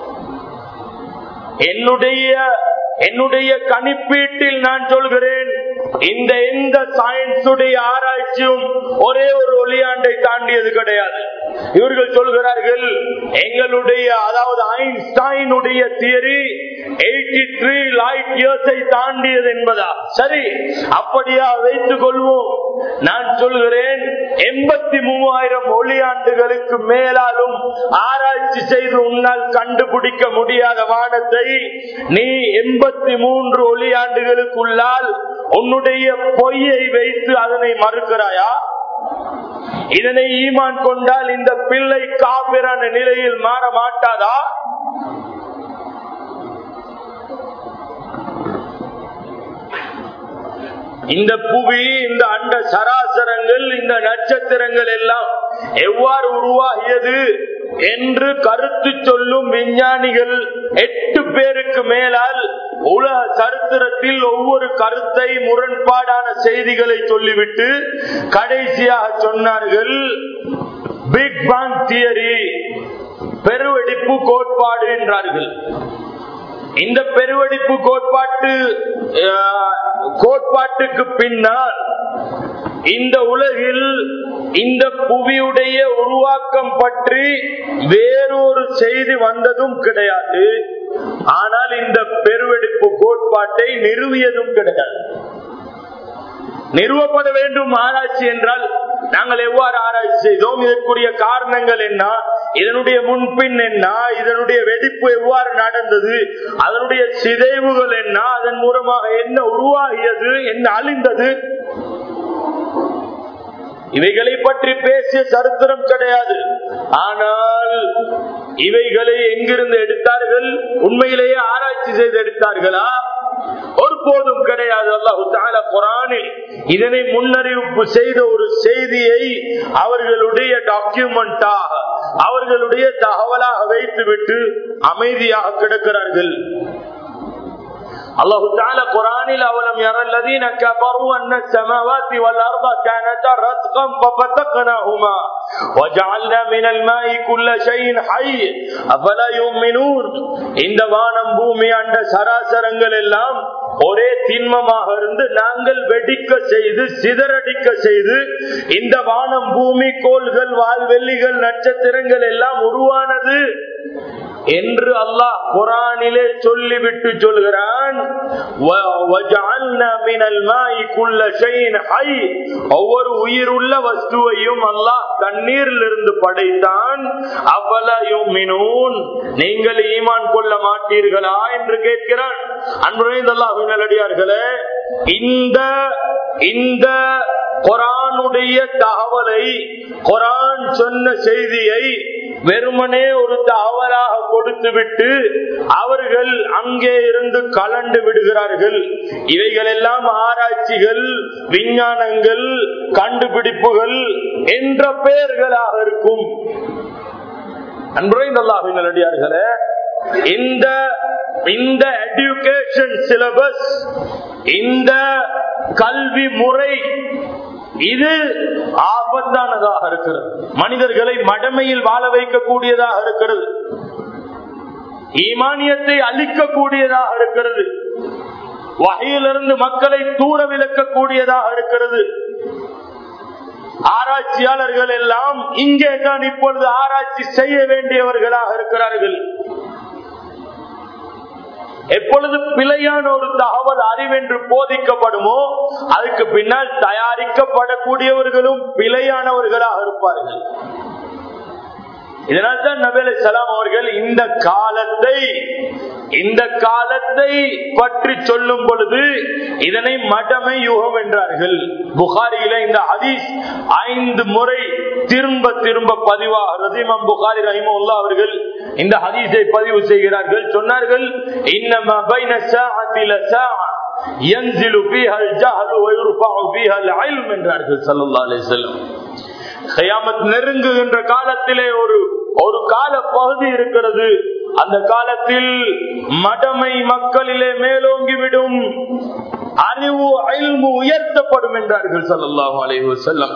என்னுடைய என்னுடைய கணிப்பீட்டில் நான் சொல்கிறேன் இந்த எந்த சயின்ஸுடைய ஆராய்ச்சியும் ஒரே ஒரு ஒளியாண்டை தாண்டியது கிடையாது இவர்கள் சொல்கிறார்கள் எங்களுடைய அதாவது ஐன்ஸ்டைனுடைய தியரி எயிட்டி த்ரீ லைட் இயர்ஸை தாண்டியது என்பதா சரி அப்படியா வைத்துக் கொள்வோம் நான் சொல்கிறேன் எண்பத்தி மூவாயிரம் ஒளியாண்டுகளுக்கு மேலாலும் ஆராய்ச்சி செய்து உன்னால் கண்டுபிடிக்க முடியாத வானத்தை நீ எண்பத்தி மூன்று ஒளியாண்டுகளுக்குள்ளால் உன்னுடைய பொய்யை வைத்து அதனை மறுக்கிறாயா இதனை ஈமான் கொண்டால் இந்த பிள்ளை காப்பிரான நிலையில் மாற மாட்டாதா இந்த புவி இந்த அண்ட சராசரங்கள் இந்த நட்சத்திரங்கள் எல்லாம் எவ்வாறு உருவாகியது என்று கருத்து சொல்லும் விஞ்ஞானிகள் எட்டு பேருக்கு மேலால் உலக சரித்திரத்தில் ஒவ்வொரு கருத்தை முரண்பாடான செய்திகளை சொல்லிவிட்டு கடைசியாக சொன்னார்கள் பிக் பாங் தியரி பெருவெடிப்பு கோட்பாடு என்றார்கள் இந்த பெருவெடிப்பு கோட்பாட்டு கோட்பாட்டுக்கு பின்னால் இந்த உலகில் இந்த புவியுடைய உருவாக்கம் பற்றி வேறொரு செய்தி வந்ததும் கிடையாது ஆனால் இந்த பெருவெடிப்பு கோட்பாட்டை நிறுவியதும் கிடையாது நிறுவப்பட வேண்டும் ஆராய்ச்சி என்றால் நாங்கள் எவ்வாறு ஆராய்ச்சி செய்தோம் இதற்குரிய காரணங்கள் என்ன இதனுடைய முன்பின் என்ன இதனுடைய வெடிப்பு எவ்வாறு நடந்தது அதனுடைய சிதைவுகள் என்ன அதன் மூலமாக என்ன உருவாகியது என்ன அழிந்தது இவைகளை பற்றி பேசிய சரித்திரம் கிடையாது ஆனால் இவைகளை எங்கிருந்து எடுத்தார்கள் உண்மையிலேயே ஆராய்ச்சி செய்து எடுத்தார்களா ஒருபோதும் கிடையாது அல்லாஹு தாலா குரானில் இதனை முன்னறிவிப்பு செய்த ஒரு செய்தியை அவர்களுடைய டாக்குமெண்டாக அவர்களுடைய தகவலாக வைத்துவிட்டு அமைதியாக கிடக்கிறார்கள் الله تعالى قرآن أولم يرى الذين كفروا أن السماوات والأرض كانتا رتقا ففتقناهما وجعلنا من الماء كل شيء حي أفلا يؤمنون இந்த வானம் பூமி அண்ட சராசரங்கள் எல்லாம் ஒரே திண்மமாக இருந்து நாங்கள் வெடிக்க செய்து சிதறடிக்க செய்து இந்த வானம் பூமி கோள்கள் வால்வெள்ளிகள் நட்சத்திரங்கள் எல்லாம் உருவானது என்று அல்லாஹ் குரானிலே சொல்லிவிட்டு சொல்கிறான் ஒவ்வொரு உயிருள்ள வஸ்துவையும் அல்லாஹ் தண்ணீரில் இருந்து படைத்தான் அவ்வளையும் நீங்கள் ஈமான் கொள்ள மாட்டீர்களா என்று கேட்கிறான் அன்புரைந்த அல்லாஹினடியார்களே இந்த இந்த குரானுடைய தகவலை குரான் சொன்ன செய்தியை வெறுமனே ஒரு தகவலாக கொடுத்து விட்டு அவர்கள் அங்கே இருந்து கலண்டு விடுகிறார்கள் இவைகள் எல்லாம் ஆராய்ச்சிகள் விஞ்ஞானங்கள் கண்டுபிடிப்புகள் என்ற பெயர்களாக இருக்கும் அன்புரை நல்லாவின் நல்லடியார்களே இந்த இந்த எஜுகேஷன் சிலபஸ் இந்த கல்வி முறை இது ஆபத்தானதாக இருக்கிறது மனிதர்களை மடமையில் வாழ வைக்கக்கூடியதாக இருக்கிறது ஈமானியத்தை அழிக்கக்கூடியதாக இருக்கிறது வகையிலிருந்து மக்களை தூர விலக்கக்கூடியதாக இருக்கிறது ஆராய்ச்சியாளர்கள் எல்லாம் இங்கே தான் இப்பொழுது ஆராய்ச்சி செய்ய வேண்டியவர்களாக இருக்கிறார்கள் எப்பொழுது பிழையான ஒரு தகவல் அறிவென்று போதிக்கப்படுமோ அதுக்கு பின்னால் தயாரிக்கப்படக்கூடியவர்களும் பிழையானவர்களாக இருப்பார்கள் இதனால்தான் நபேல சலாம் அவர்கள் இந்த காலத்தை இந்த காலத்தை பற்றி சொல்லும் பொழுது இதனை மடமை யுகம் என்றார்கள் புகாரியில இந்த ஹதீஸ் ஐந்து முறை திரும்ப திரும்ப பதிவாகிறது இமாம் புகாரி ரஹிமுல்லா அவர்கள் இந்த ஹதீஸை பதிவு செய்கிறார்கள் சொன்னார்கள் இன்னமா பைன சாஅத்தில சாஅ ينزل فيها الجهل ويرفع فيها العلم என்றார்கள் ஸல்லல்லாஹு அலைஹி வஸல்லம் கயாமத் நெருங்குகின்ற காலத்திலே ஒரு ஒரு கால பகுதி இருக்கிறது அந்த காலத்தில் மடமை மக்களிலே மேலோங்கிவிடும் அறிவு அயல்மு உயர்த்தப்படும் என்றார்கள் சல்லாஹூ அலைஹி வஸல்லம்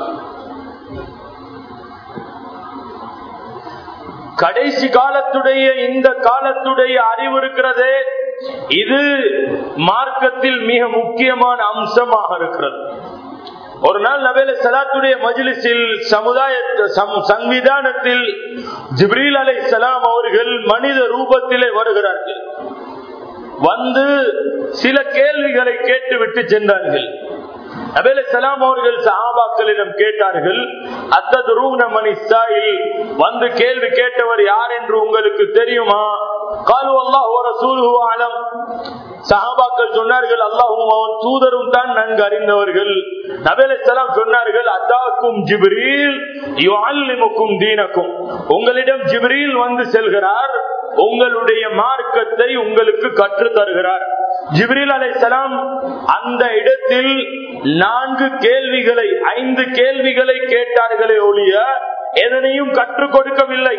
கடைசி காலத்துடைய இந்த காலத்துடைய அறிவு இருக்கிறதே இது மார்க்கத்தில் மிக முக்கியமான அம்சமாக இருக்கிறது ஒரு நாள் நபேல சலாத்துடைய மஜிலிஸில் சமுதாய சங்விதானத்தில் ஜிப்ரீல் அலை சலாம் அவர்கள் மனித ரூபத்திலே வருகிறார்கள் வந்து சில கேள்விகளை கேட்டுவிட்டு சென்றார்கள் நபேல சலாம் அவர்கள் சஹாபாக்களிடம் கேட்டார்கள் அத்தது ரூனமணி சாயில் வந்து கேள்வி கேட்டவர் யார் என்று உங்களுக்கு தெரியுமா காலு அல்லாஹ் ஒரு சூழ்வு ஆலம் சஹாபாக்கள் சொன்னார்கள் அல்லாஹும் அவன் தூதரும் தான் நன்கு அறிந்தவர்கள் நபேல சலாம் சொன்னார்கள் அத்தாக்கும் ஜிப்ரீல் யுஅல்லிமுக்கும் தீனக்கும் உங்களிடம் ஜிப்ரீல் வந்து செல்கிறார் உங்களுடைய மார்க்கத்தை உங்களுக்கு கற்று தருகிறார் ஜிப்ரீல் அலை சலாம் அந்த இடத்தில் நான்கு கேள்விகளை ஐந்து கேள்விகளை கேட்டார்களே ஒழிய எதனையும் கற்றுக் கொடுக்கவில்லை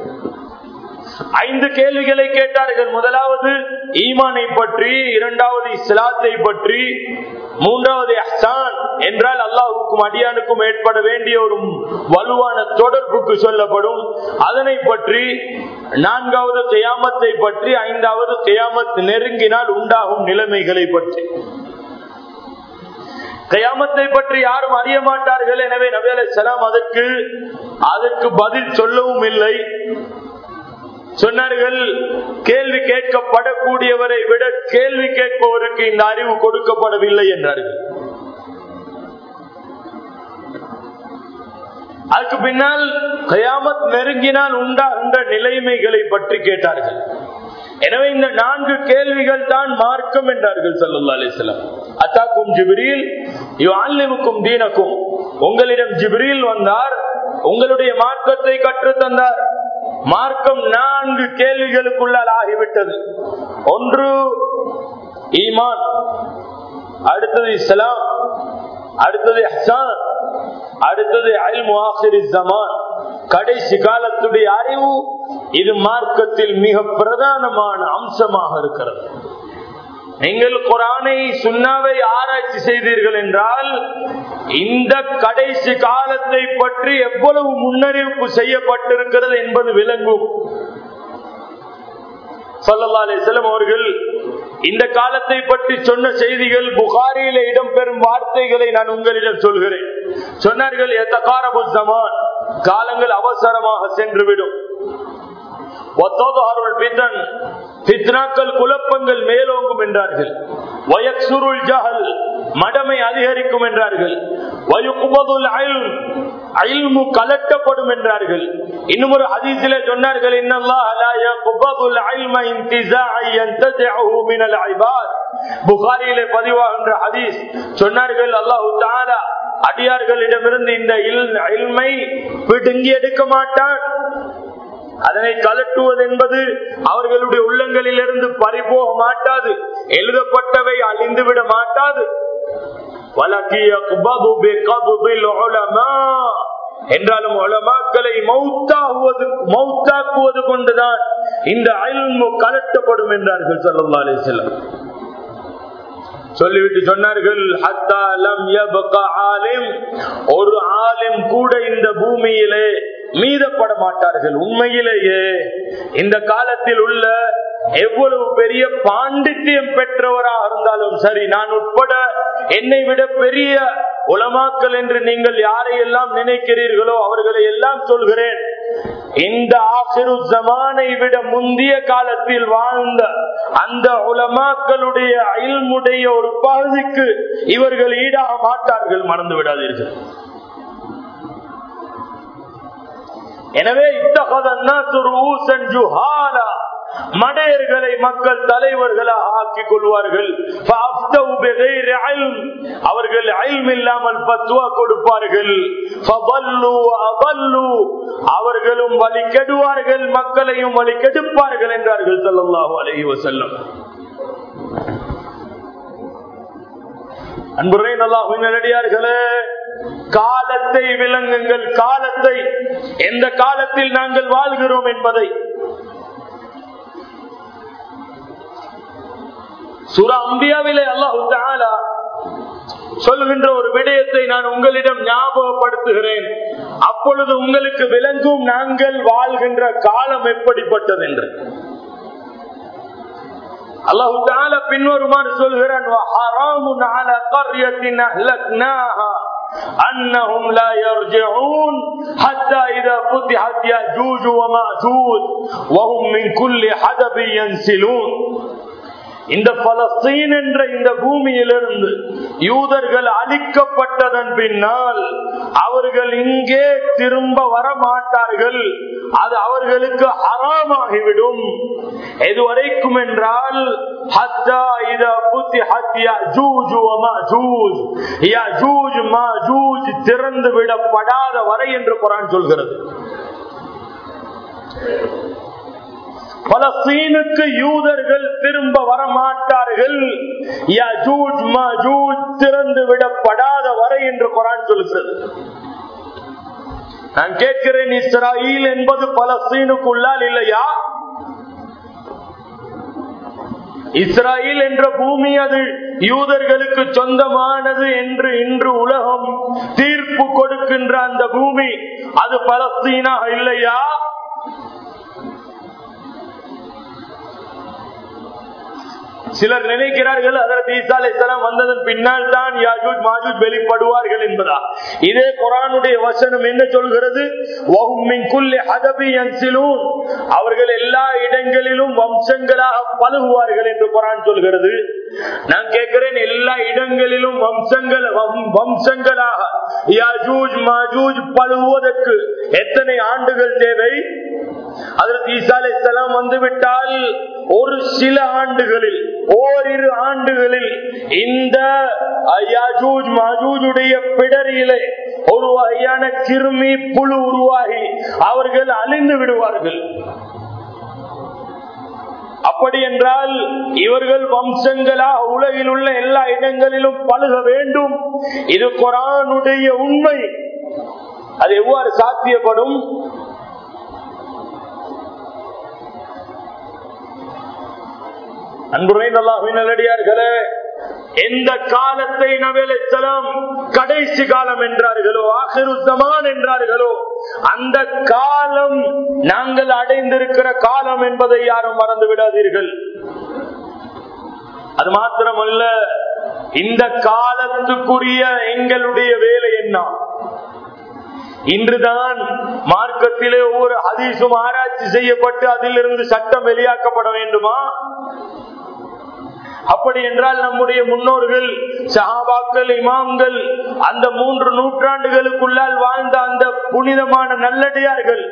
ஐந்து கேள்விகளை கேட்டார்கள் முதலாவது ஈமானை பற்றி இரண்டாவது இஸ்லாத்தை பற்றி மூன்றாவது அஹ்சான் என்றால் அல்லாஹுக்கும் அடியானுக்கும் ஏற்பட வேண்டிய ஒரு வலுவான தொடர்புக்கு சொல்லப்படும் அதனை பற்றி நான்காவது கியாமத்தை பற்றி ஐந்தாவது கியாமத் நெருங்கினால் உண்டாகும் நிலைமைகளை பற்றி கயாமத்தை பற்றி யாரும் அறிய மாட்டார்கள் எனவே நபி அலை சலாம் அதற்கு அதற்கு பதில் சொல்லவும் இல்லை சொன்னார்கள் கேள்வி கேட்கப்படக்கூடியவரை விட கேள்வி கேட்பவருக்கு இந்த அறிவு கொடுக்கப்படவில்லை என்றார்கள் அதுக்கு பின்னால் கயாமத் நெருங்கினால் உண்டாகின்ற நிலைமைகளை பற்றி கேட்டார்கள் எனவே இந்த நான்கு கேள்விகள் தான் மார்க்கம் என்றார்கள் சல்லா அலிஸ்லாம் அத்தாக்கும் ஜிப்ரீல் அல்லிமுக்கும் தீனக்கும் உங்களிடம் ஜிப்ரீல் வந்தார் உங்களுடைய மார்க்கத்தை கற்று தந்தார் மார்க்கம் நான்கு கேள்விகளுக்குள்ளால் ஆகிவிட்டது ஒன்று ஈமான் அடுத்தது இஸ்லாம் அடுத்தது ஹசான் அடுத்தது அல் முஹாசிரி ஜமான் கடைசி காலத்துடைய அறிவு இது மார்க்கத்தில் மிக பிரதானமான அம்சமாக இருக்கிறது நீங்கள் குரானை சுண்ணாவை ஆராய்ச்சி செய்தீர்கள் என்றால் இந்த கடைசி காலத்தை பற்றி எவ்வளவு முன்னறிவிப்பு செய்யப்பட்டிருக்கிறது என்பது விளங்கும் செல்லம் அவர்கள் இந்த காலத்தை பற்றி சொன்ன செய்திகள் புகாரியில இடம்பெறும் வார்த்தைகளை நான் உங்களிடம் சொல்கிறேன் சொன்னார்கள் ஜமான் காலங்கள் அவசரமாக சென்றுவிடும் குழப்பங்கள் மேலோங்கும் என்றார்கள் வயக்சுருள் ஜஹல் மடமை அதிகரிக்கும் என்றார்கள் வயுகுபதுல் அயல் அயல்மு கலட்டப்படும் என்றார்கள் இன்னும் ஒரு ஹதீஸிலே சொன்னார்கள் இன்னல்லாஹ் லா யகுபதுல் இல்ம இன்திஸாஅ யன்தஸிஹு மினல் இபாத் புகாரியிலே பதிவாகின்ற ஹதீஸ் சொன்னார்கள் அல்லாஹ் தஆலா அடியார்களிடமிருந்து இந்த இல்மை பிடுங்கி எடுக்க மாட்டான் அதனை கலட்டுவது என்பது அவர்களுடைய உள்ளங்களில் இருந்து பறிபோக மாட்டாது எழுதப்பட்டவை அழிந்து விட மாட்டாது என்றாலும் உலமாக்களை மௌத்தாகுவது மௌத்தாக்குவது கொண்டுதான் இந்த அயல்மு கலட்டப்படும் என்றார்கள் சல்லா அலி செல்லம் சொல்லிவிட்டு சொன்னார்கள் "ஹத்தா லம் யப்க ஆலிம்." ஒரு ஆலிம் கூட இந்த பூமியிலே மீதப்பட மாட்டார்கள் உண்மையிலேயே இந்த காலத்தில் உள்ள எவ்வளவு பெரிய பாண்டித்யம் பெற்றவராக இருந்தாலும் சரி நான் உட்பட என்னை விட பெரிய உலமாக்கல் என்று நீங்கள் யாரையெல்லாம் நினைக்கிறீர்களோ அவர்களை எல்லாம் சொல்கிறேன் இந்த ஆசிரு ஜமானை விட முந்திய காலத்தில் வாழ்ந்த அந்த உலமாக்களுடைய அயல்முடைய ஒரு பகுதிக்கு இவர்கள் ஈடாக மாட்டார்கள் மறந்து விடாதீர்கள் எனவே இத்தகதன்னா ஜுஹாலா மடையர்களை மக்கள் தலைவர்களாக ஆக்கிக் கொள்வார்கள் فَأَفْتَوْا بِغَيْرِ عِلْمٍ. அவர்கள் அல்ம் இல்லாமல் பத்துவா கொடுப்பார்கள் فَضَلُّوا وَأَضَلُّوا. அவர்களும் வழி கெடுவார்கள் மக்களையும் வழி கெடுப்பார்கள் என்றார்கள் ஸல்லல்லாஹு அலைஹி வஸல்லம் அன்புரை நல்லடியார்களே காலத்தை விளங்குங்கள் காலத்தை எந்த காலத்தில் நாங்கள் வாழ்கிறோம் என்பதை சூரா அம்பியாவிலே அல்லாஹு தஆலா சொல்லுகின்ற ஒரு விடயத்தை நான் உங்களிடம் ஞாபகப்படுத்துகிறேன் அப்பொழுது உங்களுக்கு விளங்கும் நாங்கள் வாழ்கின்ற காலம் எப்படிப்பட்டது என்று அல்லாஹு தஆலா பின்வருமாறு சொல்கிறான் "வஹராமுன் அலா கர்யத்தின் அஹ்லக்னாஹா أنهم لا يرجعون حتى إذا فتحت يأجوج ومأجوج وهم من كل حدب ينسلون இந்த பலஸ்தீன் என்ற இந்த பூமியிலிருந்து யூதர்கள் அழிக்கப்பட்டதன் பின்னால் அவர்கள் இங்கே திரும்ப வர மாட்டார்கள் அது அவர்களுக்கு ஹராமாகிவிடும் எதுவரைக்கும் என்றால் ஹத்தா இத புத்தி ஹத்தியா ஜூஜு மஜூஜ் யஜூஜ் மஜூஜ் திறந்து விடப்படாத வரை என்று குரான் சொல்கிறது பலஸ்தீனுக்கு யூதர்கள் திரும்ப வரமாட்டார்கள் யஜூஜ் மஜூஜ் திறந்து விடப்படாத வரை என்று குரான் சொல்கிறது நான் கேட்கிறேன் இஸ்ராயில் என்பது பலஸ்தீனுக்குள்ளால் இல்லையா இஸ்ராயில் என்ற பூமி அது யூதர்களுக்கு சொந்தமானது என்று இன்று உலகம் தீர்ப்பு கொடுக்கின்ற அந்த பூமி அது பலஸ்தீனா இல்லையா சிலர் நினைக்கிறார்கள் அதற்கு ஈசா அலைஹிஸ்ஸலாம் வந்ததன் பின்னால் தான் யாஜூஜ் மாஜூஜ் வெளிப்படுவார்கள் என்பதா இதே குரானுடைய வசனம் என்ன சொல்கிறது வஹும் மின் குல்லி ஹதபி யன்சிலூன் அவர்கள் எல்லா இடங்களிலும் வம்சங்களாக பழுகுவார்கள் என்று குரான் சொல்கிறது நான் கேட்கிறேன் எல்லா இடங்களிலும் வம்சங்கள் வம்- வம்சங்களாக யாஜூஜ் மாஜூஜ் பழுகுவதற்கு எத்தனை ஆண்டுகள் தேவை அதற்கு ஈசா அலைஹிஸ்ஸலாம் வந்துவிட்டால் ஒரு சில ஆண்டுகளில் ஓரிரு ஆண்டுகளில் இந்த யாஜூஜ் மாஜூஜுடைய பிடரியிலே ஒரு வகையான கிருமி புழு உருவாகி அவர்கள் அழிந்து விடுவார்கள் அப்படி என்றால் இவர்கள் வம்சங்களாக உலகில் உள்ள எல்லா இடங்களிலும் பழுக வேண்டும் இது குரானுடைய உண்மை அது எவ்வாறு சாத்தியப்படும் அன்புரை நல்லடியார்களே எந்த காலத்தை நவேலாம் கடைசி காலம் என்றார்களோ ஆகிரு ஜமான் என்றார்களோ அந்த காலம் நாங்கள் அடைந்திருக்கிற காலம் என்பதை யாரும் மறந்து விடாதீர்கள் அது மாத்திரமல்ல இந்த காலத்துக்குரிய எங்களுடைய வேலை என்ன இன்றுதான் மார்க்கத்திலே ஒவ்வொரு ஹதீஸும் ஆராய்ச்சி செய்யப்பட்டு அதிலிருந்து சட்டம் வெளியாக்கப்பட வேண்டுமா அப்படி என்றால் நம்முடைய முன்னோர்கள் சஹாபாக்கள் இமாம்கள் அந்த மூன்று நூற்றாண்டுகளுக்குள்ளால் வாழ்ந்த அந்த புனிதமான நல்லடியார்கள்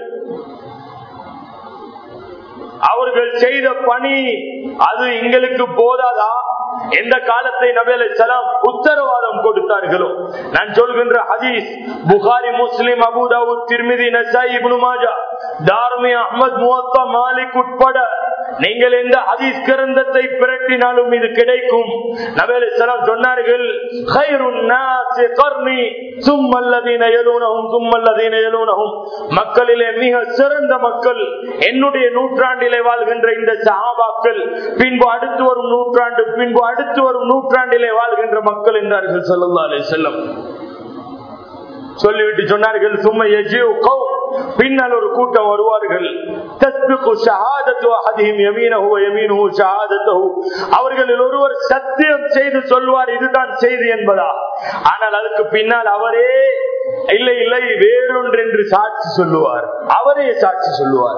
அவர்கள் செய்த பணி அது எங்களுக்கு போதாதா எந்த காலத்தை நபேல சலாம் உத்தரவாதம் கொடுத்தார்களோ நான் சொல்கின்ற ஹதீஸ் புகாரி முஸ்லிம் அபுதாவு திருமிதி நசாய் இப்னு மாஜா தார்மி அஹமத் முவத்தா மாலிக் உட்பட நீங்கள் எந்த ஹதீஸ் கிரந்தத்தை பிரட்டினாலும் இது கிடைக்கும் நபேல் இஸ்லாம் சொன்னார்கள் "ஹைருன் நாஸி கர்னி, சும்மல்லதீன யலூனஹும், சும்மல்லதீன யலூனஹும்." மக்களிலே மிக சிறந்த மக்கள் என்னுடைய நூற்றாண்டிலே வாழ்கின்ற இந்த சஹாபாக்கள் பின்பு அடுத்து வரும் நூற்றாண்டு பின்பு அடுத்து வரும் நூற்றாண்டிலே வாழ்கின்ற மக்கள் என்றார்கள் ஸல்லல்லாஹு அலைஹி வஸல்லம் சொல்லிவிட்டு சொன்னார்கள் சும்மா எஜிவ் கௌம். பின்னால் ஒரு கூட்டம் வருவார்கள் தஸ்பிகு ஷஹாதத்து அஹதிஹிம் யமீனஹு வ யமீனுஹு ஷஹாதத்தஹு. அவர்களில் ஒருவர் சத்தியம் செய்து சொல்வார் இதுதான் செய்தி என்பதா ஆனால் அதுக்கு பின்னால் அவரே இல்லை இல்லை வேறொன்று என்று சாட்சி சொல்லுவார் அவரே சாட்சி சொல்லுவார்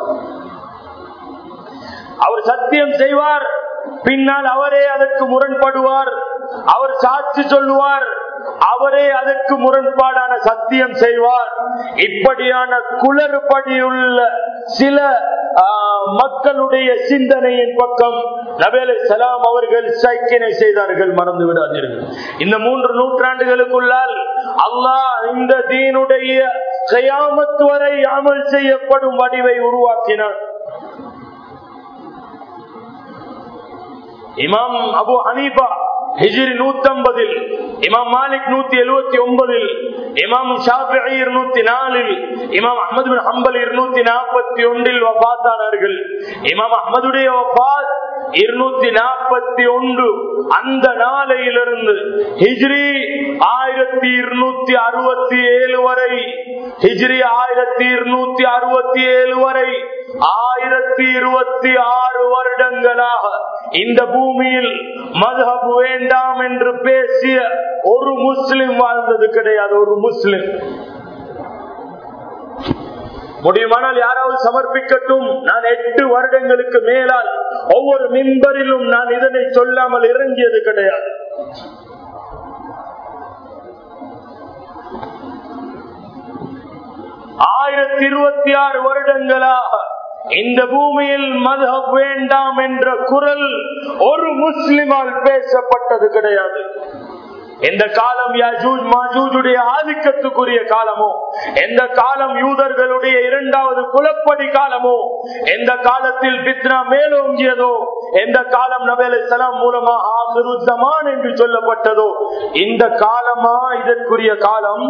அவர் சத்தியம் செய்வார் பின்னால் அவரே அதற்கு முரண்படுவார் அவர் சாட்சி சொல்லுவார் அவரே அதற்கு முரண்பாடான சத்தியம் செய்வார் இப்படியான குளறுபடியுள்ள சில ஆ, மக்களுடைய சிந்தனையின் பக்கம் நபேலை சலாம் அவர்கள் சைக்கினை செய்தார்கள் மறந்து விடாதீர்கள் இந்த மூன்று நூற்றாண்டுகளுக்குள்ளால் அல்லாஹ் இந்த தீனுடைய கயாமத் வரை அமல் செய்யப்படும் வடிவை உருவாக்கினார் இமாம் அபு ஹனீபா ஹிஜ்ரி நூத்தி ஐம்பதில் இமாம் மாலிக் நூத்தி எழுபத்தி ஒன்பதில் இமாம் ஷாஃபி இருநூத்தி நாலில் இமாம் அஹமது பின் ஹம்பல் இருநூத்தி நாற்பத்தி ஒன்றில் வபாத்தானார்கள் இமாம் அஹமதுடைய வபாத் இருநூத்தி நாற்பத்தி ஒன்று அந்த நாளையிலிருந்து ஹிஜ்ரி ஆயிரத்தி இருநூத்தி அறுபத்தி ஏழு வரை ஹிஜ்ரி ஆயிரத்தி இருநூத்தி அறுபத்தி ஏழு வரை ஆயிரத்தி இருபத்தி ஆறு வருடங்களாக இந்த பூமியில் மதுஹப் வேண்டாம் என்று பேசிய ஒரு முஸ்லிம் வாழ்ந்தது கிடையாது ஒரு முஸ்லிம் முடியுமானால் யாராவது சமர்ப்பிக்கட்டும் நான் எட்டு வருடங்களுக்கு மேலால் ஒவ்வொரு மின்பரிலும் நான் இதனை சொல்லாமல் இறங்கியது கிடையாது ஆயிரத்தி இருபத்தி ஆறு வருடங்களாக இந்த பூமியில் மதுஹப் வேண்டாம் என்ற குரல் ஒரு முஸ்லிமால் பேசப்பட்டது கிடையாது எந்த காலம் யாஜூஜ் மாஜூஜுடைய ஆதிக்கத்துக்குரிய காலமோ எந்த காலம் யூதர்களுடைய இரண்டாவது குலப்படி காலமோ எந்த காலத்தில் பித்னா மேலோங்கியதோ எந்த காலம் நபேல சலாம் மூலமா ஆசிரு ஜமான் என்று சொல்லப்பட்டதோ இந்த காலமா இதற்குரிய காலம்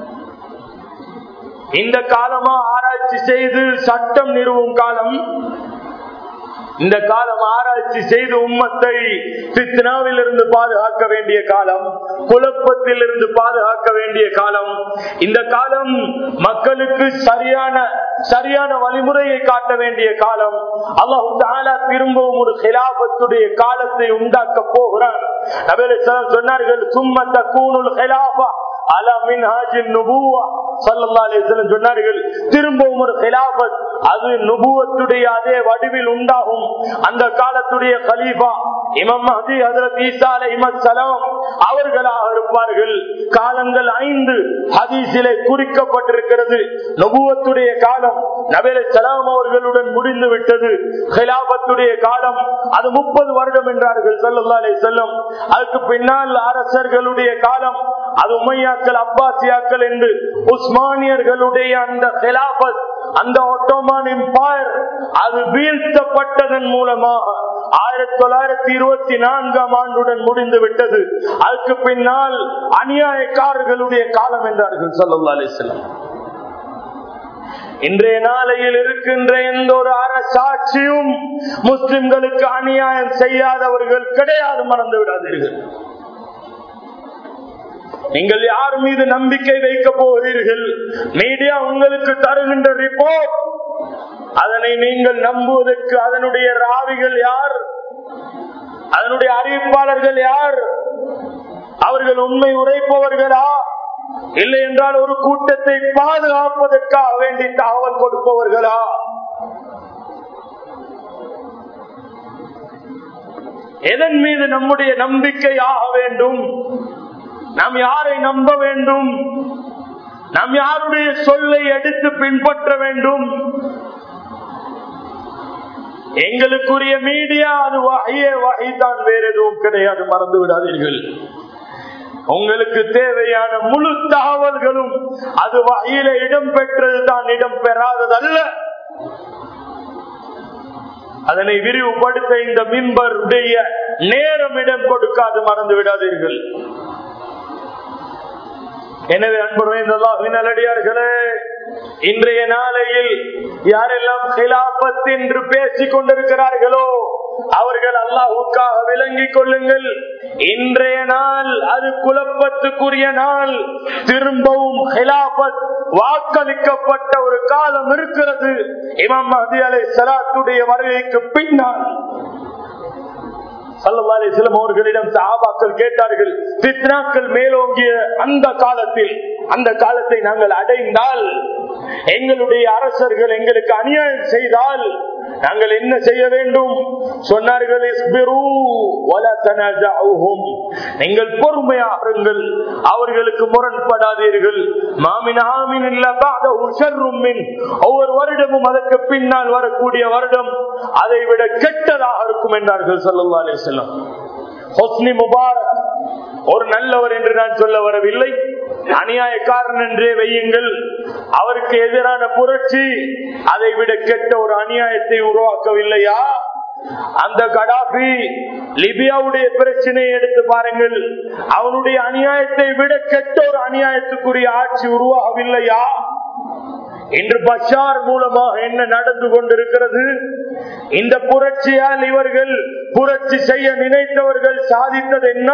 இந்த காலமா ஆராய்ச்சி செய்து சட்டம் நிறுவும் காலம் இந்த காலம் ஆராய்ச்சி செய்து உம்மத்தை பித்னாவில் இருந்து பாதுகாக்க வேண்டிய காலம் குழப்பத்தில் இருந்து பாதுகாக்க வேண்டிய காலம் இந்த காலம் மக்களுக்கு சரியான சரியான வழிமுறையை காட்ட வேண்டிய காலம் அல்லாஹு தாலா திரும்பவும் ஒரு ஹிலாபத்துடைய காலத்தை உண்டாக்க போகிறார் நபேல் சொன்னார்கள் சும்மத்த கூணுல் ஹிலாபா அலா மின்ஹாஜின் நுபுவா ஸல்லல்லாஹு அலைஹி வஸல்லம் சொன்னார்கள் திரும்பவும் ஒரு கிலாபத் அது நுபுவத்துடைய அதே வடிவில் உண்டாகும் அந்த காலத்துடைய கலீஃபா இமாம் மஹதி ஹஜரத் ஈசா அலைஹிஸ்ஸலாம் அவர்களாக இருப்பார்கள் காலங்கள் ஐந்து ஹதீஸிலே குறிக்கப்பட்டிருக்கிறது நுபுவத்துடைய காலம் நபேல சலாம் அவர்களுடன் முடிந்து விட்டது கிலாபத்துடைய காலம் அது முப்பது வருடம் என்றார்கள் ஸல்லல்லாஹு அலைஹி வஸல்லம் அதுக்கு பின்னால் அரசர்களுடைய காலம் அது உமையாக்கள் அப்பாசியாக்கள் என்று உஸ்மானியர்களுடைய அந்த ஹிலாபத் அந்த ஒட்டோமான் எம்பயர் அது வீழ்த்தப்பட்டதன் மூலமாக ஆயிரத்தி தொள்ளாயிரத்தி இருபத்தி நான்காம் ஆண்டுடன் முடிந்து விட்டது அதுக்கு பின்னால் அநியாயக்காரர்களுடைய காலம் என்றார்கள் சல்லா அலிஸ்லாம் இன்றைய நாளையில் இருக்கின்ற எந்த ஒரு அரசாட்சியும் முஸ்லிம்களுக்கு அநியாயம் செய்யாதவர்கள் கிடையாது மறந்து விடாதீர்கள் நீங்கள் யார் மீது நம்பிக்கை வைக்க போகிறீர்கள் மீடியா உங்களுக்கு தருகின்ற ரிப்போர்ட் அதனை நீங்கள் நம்புவதற்கு அதனுடைய ராவிகள் யார் அதனுடைய அறிவிப்பாளர்கள் யார் அவர்கள் உண்மை உரைப்பவர்களா இல்லை என்றால் ஒரு கூட்டத்தை பாதுகாப்பதற்காக வேண்டி தகவல் கொடுப்பவர்களா எதன் மீது நம்முடைய நம்பிக்கை ஆக வேண்டும் நாம் யாரை நம்ப வேண்டும் நாம் யாருடைய சொல்லை எடுத்து பின்பற்ற வேண்டும் எங்களுக்குரிய மீடியா அது வகையே வகைதான் வேற எதுவும் கிடையாது மறந்து விடாதீர்கள் உங்களுக்கு தேவையான முழு தகவல்களும் அது வகையில இடம் பெற்றது தான் இடம் பெறாததல்ல அதனை விரிவுபடுத்த இந்த மின்பருடைய நேரம் இடம் கொடுக்காது மறந்து விடாதீர்கள் எனவே அன்புடைய நல்லடியார்களே இன்றைய நாளையில் யாரெல்லாம் கிலாபத் என்று பேசிக் கொண்டிருக்கிறார்களோ அவர்கள் அல்லாஹுக்காக விளங்கிக் கொள்ளுங்கள் இன்றைய நாள் அது குழப்பத்துக்குரிய நாள் திரும்பவும் ஹிலாபத் வாக்களிக்கப்பட்ட ஒரு காலம் இருக்கிறது இமாம் மஹதி அலை சலாத்துடைய வருகைக்கு பின்னால் சிலம் அவர்களிடம் சாபாக்கள் கேட்டார்கள் பித்னாக்கள் மேலோங்கிய அந்த காலத்தில் அந்த காலத்தை நாங்கள் அடைந்தால் எங்களுடைய அரசர்கள் எங்களுக்கு அநியாயம் செய்தால் நாங்கள் என்ன செய்ய வேண்டும் சொன்னார்கள் நீங்கள் பொறுமையாகுங்கள் அவர்களுக்கு முரண்படாதீர்கள் மாமின் ஒவ்வொரு வருடமும் அதற்கு பின்னால் வரக்கூடிய வருடம் அதை விட கெட்டதாக இருக்கும் என்றார்கள் சல்லா அலி செல்லம் ஹொஸ்னி முபாரக் ஒரு நல்லவர் என்று நான் சொல்ல வரவில்லை அநியாயக்காரன் என்றே வையுங்கள் அவருக்கு எதிரான புரட்சி அதை விட கெட்ட ஒரு அநியாயத்தை உருவாக்கவில்லையா அந்த கடாபி லிபியாவுடைய பிரச்சனையை எடுத்து பாருங்கள் அவனுடைய அநியாயத்தை விட கெட்ட ஒரு அநியாயத்துக்குரிய ஆட்சி உருவாகவில்லையா இன்று பஷார் மூலமாக என்ன நடந்து கொண்டிருக்கிறது இந்த புரட்சியால் இவர்கள் புரட்சி செய்ய நினைத்தவர்கள் சாதித்தது என்ன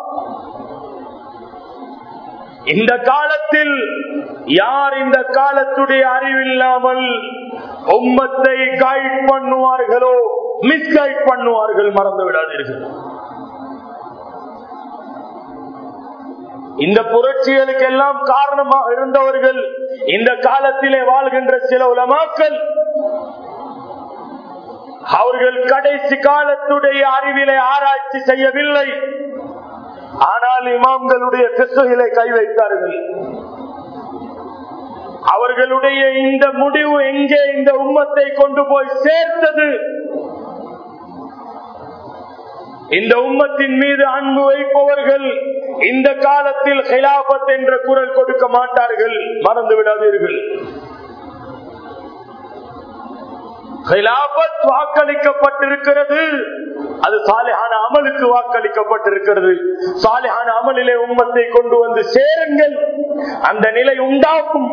இந்த காலத்தில் யார் இந்த காலத்துடைய அறிவில்லாமல் உம்மத்தை கைட் பண்ணுவார்களோ மிஸ்கைட் பண்ணுவார்கள் மறந்து விடாதீர்கள் இந்த புரட்சிகளுக்கு எல்லாம் காரணமாக இருந்தவர்கள் இந்த காலத்திலே வாழ்கின்ற சில உலமாக்கள் அவர்கள் கடைசி காலத்துடைய அறிவிலை ஆராய்ச்சி செய்யவில்லை ஆனால் இமாம்களுடைய கிறிஸ்துகளை கை வைத்தார்கள் அவர்களுடைய இந்த முடிவு எங்கே இந்த உம்மத்தை கொண்டு போய் சேர்த்தது இந்த உம்மத்தின் மீது அன்பு வைப்பவர்கள் இந்த காலத்தில் ஹிலாபத் என்ற குரல் கொடுக்க மாட்டார்கள் மறந்து விடாதீர்கள் ஹிலாபத் வாக்களிக்கப்பட்டிருக்கிறது அது சாலையான அமலுக்கு வாக்களிக்கப்பட்டிருக்கிறது சாலையான அமலிலே உம்மத்தை கொண்டு வந்து சேருங்கள் அந்த நிலை உண்டாகும்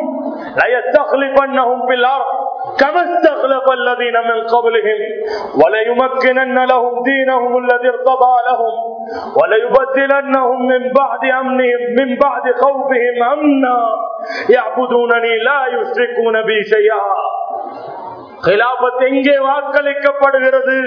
كما استغلب الذين من قبلهم وليمكنن لهم دينهم الذي ارتضى لهم وليبدلنهم من بعد امنهم من بعد خوفهم امنا يعبدونني لا يشركون بي شيئا خلافت எங்கே வாக்களிக்கப்படுகிறது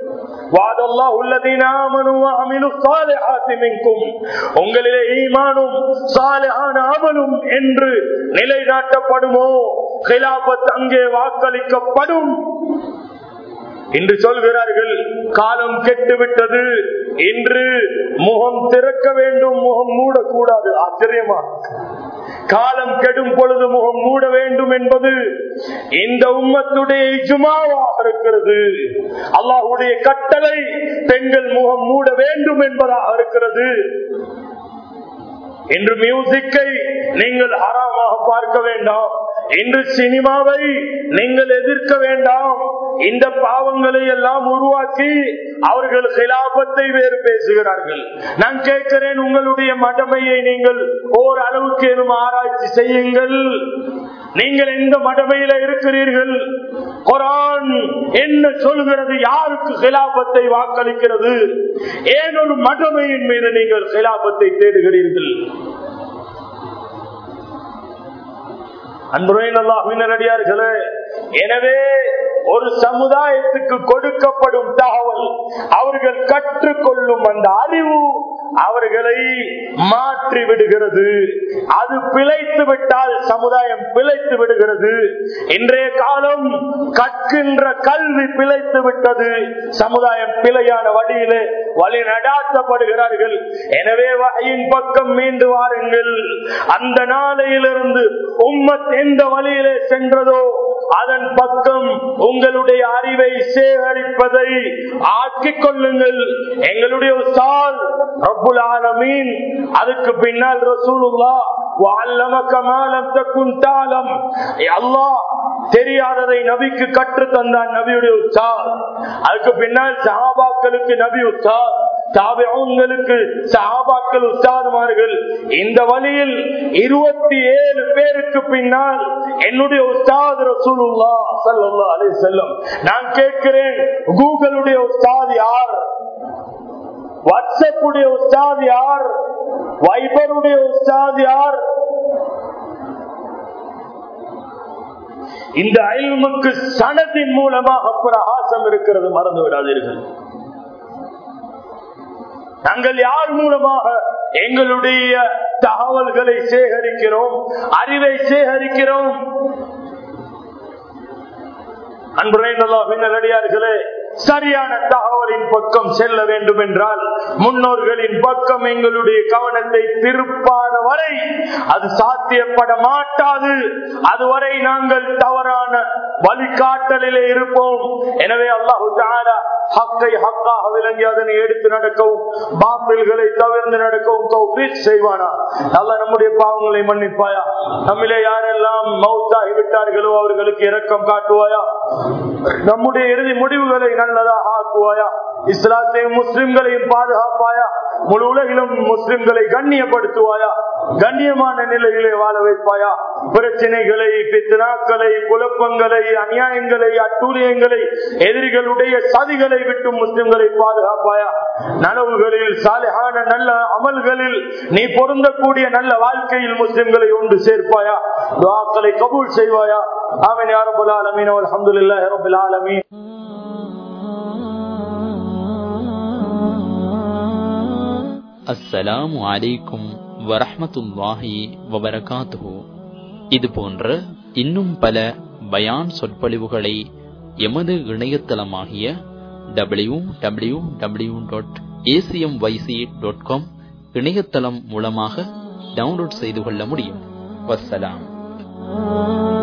உங்களிலே ஈமானும் சாலையான அமலும் என்று நிலைநாட்டப்படுமோ கிலாபத் அங்கே வாக்களிக்கப்படும் என்று சொல்கிறார்கள் காலம் கெட்டுவிட்டது இன்று முகம் திறக்க வேண்டும் முகம் மூடக்கூடாது ஆச்சரியமா காலம் கெடும் பொழுது முகம் மூட வேண்டும் என்பது இந்த உம்மத்துடைய இஜுமாவாக இருக்கிறது அல்லாஹுடைய கட்டளை பெண்கள் முகம் மூட வேண்டும் என்பதாக இருக்கிறது இன்று மியூசிக்கை நீங்கள் ஹராமாக பார்க்க வேண்டாம் இன்று சினிமாவை நீங்கள் எதிர்க்க வேண்டாம் இந்த பாவங்களை எல்லாம் உருவாக்கி அவர்கள் கிலாபத்தை வேறு பேசுகிறார்கள் நான் கேட்கிறேன் உங்களுடைய மடமையை நீங்கள் ஓர் அளவுக்கு எனும் ஆராய்ச்சி செய்யுங்கள் நீங்கள் எந்த மடமையில இருக்கிறீர்கள் குரான் என்ன சொல்கிறது யாருக்கு கிலாபத்தை வாக்களிக்கிறது ஏன் ஒரு மடமையின் மீது நீங்கள் கிலாபத்தை தேடுகிறீர்கள் அன்புரையினடியார்களே எனவே ஒரு சமுதாயத்துக்கு கொடுக்கப்படும் தகவல் அவர்கள் கற்றுக்கொள்ளும் அந்த அறிவு அவர்களை மாற்றி விடுகிறது அது பிழைத்து விட்டால் சமுதாயம் பிழைத்து விடுகிறது இன்றைய காலம் கற்கின்ற கல்வி பிழைத்து விட்டது சமுதாயம் பிழையான வழியிலே வழி நடாத்தப்படுகிறார்கள் எனவே வகையின் பக்கம் மீண்டு வாருங்கள் அந்த நாளையிலிருந்து உம்மத் எந்த வழியிலே சென்றதோ அதன் பக்கம் உங்களுடைய அறிவை சேகரிப்பதை ஆக்கிக் கொள்ளுங்கள் எங்களுடைய உஸ்தாத் ரப்புல் ஆலமீன் அதுக்கு பின்னால் ரசூலுல்லா وعلمك ما لم تكن تعلم அல்லாஹ் தெரியாததை நபிக்கு கற்று தந்தான் நபியுடைய உற்சார் அதுக்கு பின்னால் சஹாபாக்களுக்கு நபி உற்சார் தாபியங்களுக்கு சஹாபாக்கள் உஸ்தாதுமார்கள் இந்த வழியில் இருபத்தி ஏழு பேருக்கு பின்னால் என்னுடைய உஸ்தாத் ரசூலுல்லா சல்லா அலி செல்லம் நான் கேட்கிறேன் கூகுளுடைய உஸ்தாத் யார் வாட்ஸ்அப் உடைய உஸ்தாத் யார் வைபருடைய உஸ்தாத் யார் இந்த அயல்முக்கு சனத்தின் மூலமாக பிரகாசம் இருக்கிறது மறந்து விடாதீர்கள் நாங்கள் யார் மூலமாக எங்களுடைய தகவல்களை சேகரிக்கிறோம் அறிவை சேகரிக்கிறோம் அன்புரையார்களே சரியான தகவலின் பக்கம் செல்ல வேண்டும் என்றால் முன்னோர்களின் பக்கம் எங்களுடைய கவனத்தை திருப்பாத வரை அது சாத்தியப்பட மாட்டாது அதுவரை நாங்கள் தவறான வழிகாட்டலிலே இருப்போம் எனவே அல்லாஹு ஹக்கை ஹக்காக விளங்கி அதனை எடுத்து நடக்கவும் பாம்பில்களை தவிர்த்து நடக்கவும் தௌபீக் செய்வானா அல்ல நம்முடைய பாவங்களை மன்னிப்பாயா நம்மிலே யாரெல்லாம் மௌத்தாகி விட்டார்களோ அவர்களுக்கு இரக்கம் காட்டுவாயா நம்முடைய இறுதி முடிவுகளை நல்லதாக ஆக்குவாயா இஸ்லாத்தையும் முஸ்லிம்களையும் பாதுகாப்பாயா முழு உலகிலும் முஸ்லிம்களை கண்ணியப்படுத்துவாயா கண்ணியமான நிலையிலே வாழ வைப்பாயா பிரச்சனைகளை பித்தனாக்களை குழப்பங்களை அநியாயங்களை அட்டூழியங்களை எதிரிகளுடைய சதிகளை விட்டு முஸ்லிம்களை பாதுகாப்பாயா நனவுகளில் சாலையான நல்ல அமல்களில் நீ பொருந்தக்கூடிய நல்ல வாழ்க்கையில் முஸ்லிம்களை ஒன்று சேர்ப்பாயா துவாக்களை கபூல் செய்வாயா ஆமன் யாரபுல் ஆலமீன் அல்ஹம்துலில்லாஹி ரப்பில் ஆலமீன் அஸ்ஸலாமு அலைக்கும் வரஹமத்துல்லாஹி வபரகாத்துஹு இது போன்ற இன்னும் பல பயான் சொற்பொழிவுகளை எமது இணையதளமாகிய W W W dot ACM YC dot com இணையதளம் மூலமாக டவுன்லோட் செய்து கொள்ள முடியும் வசலாம்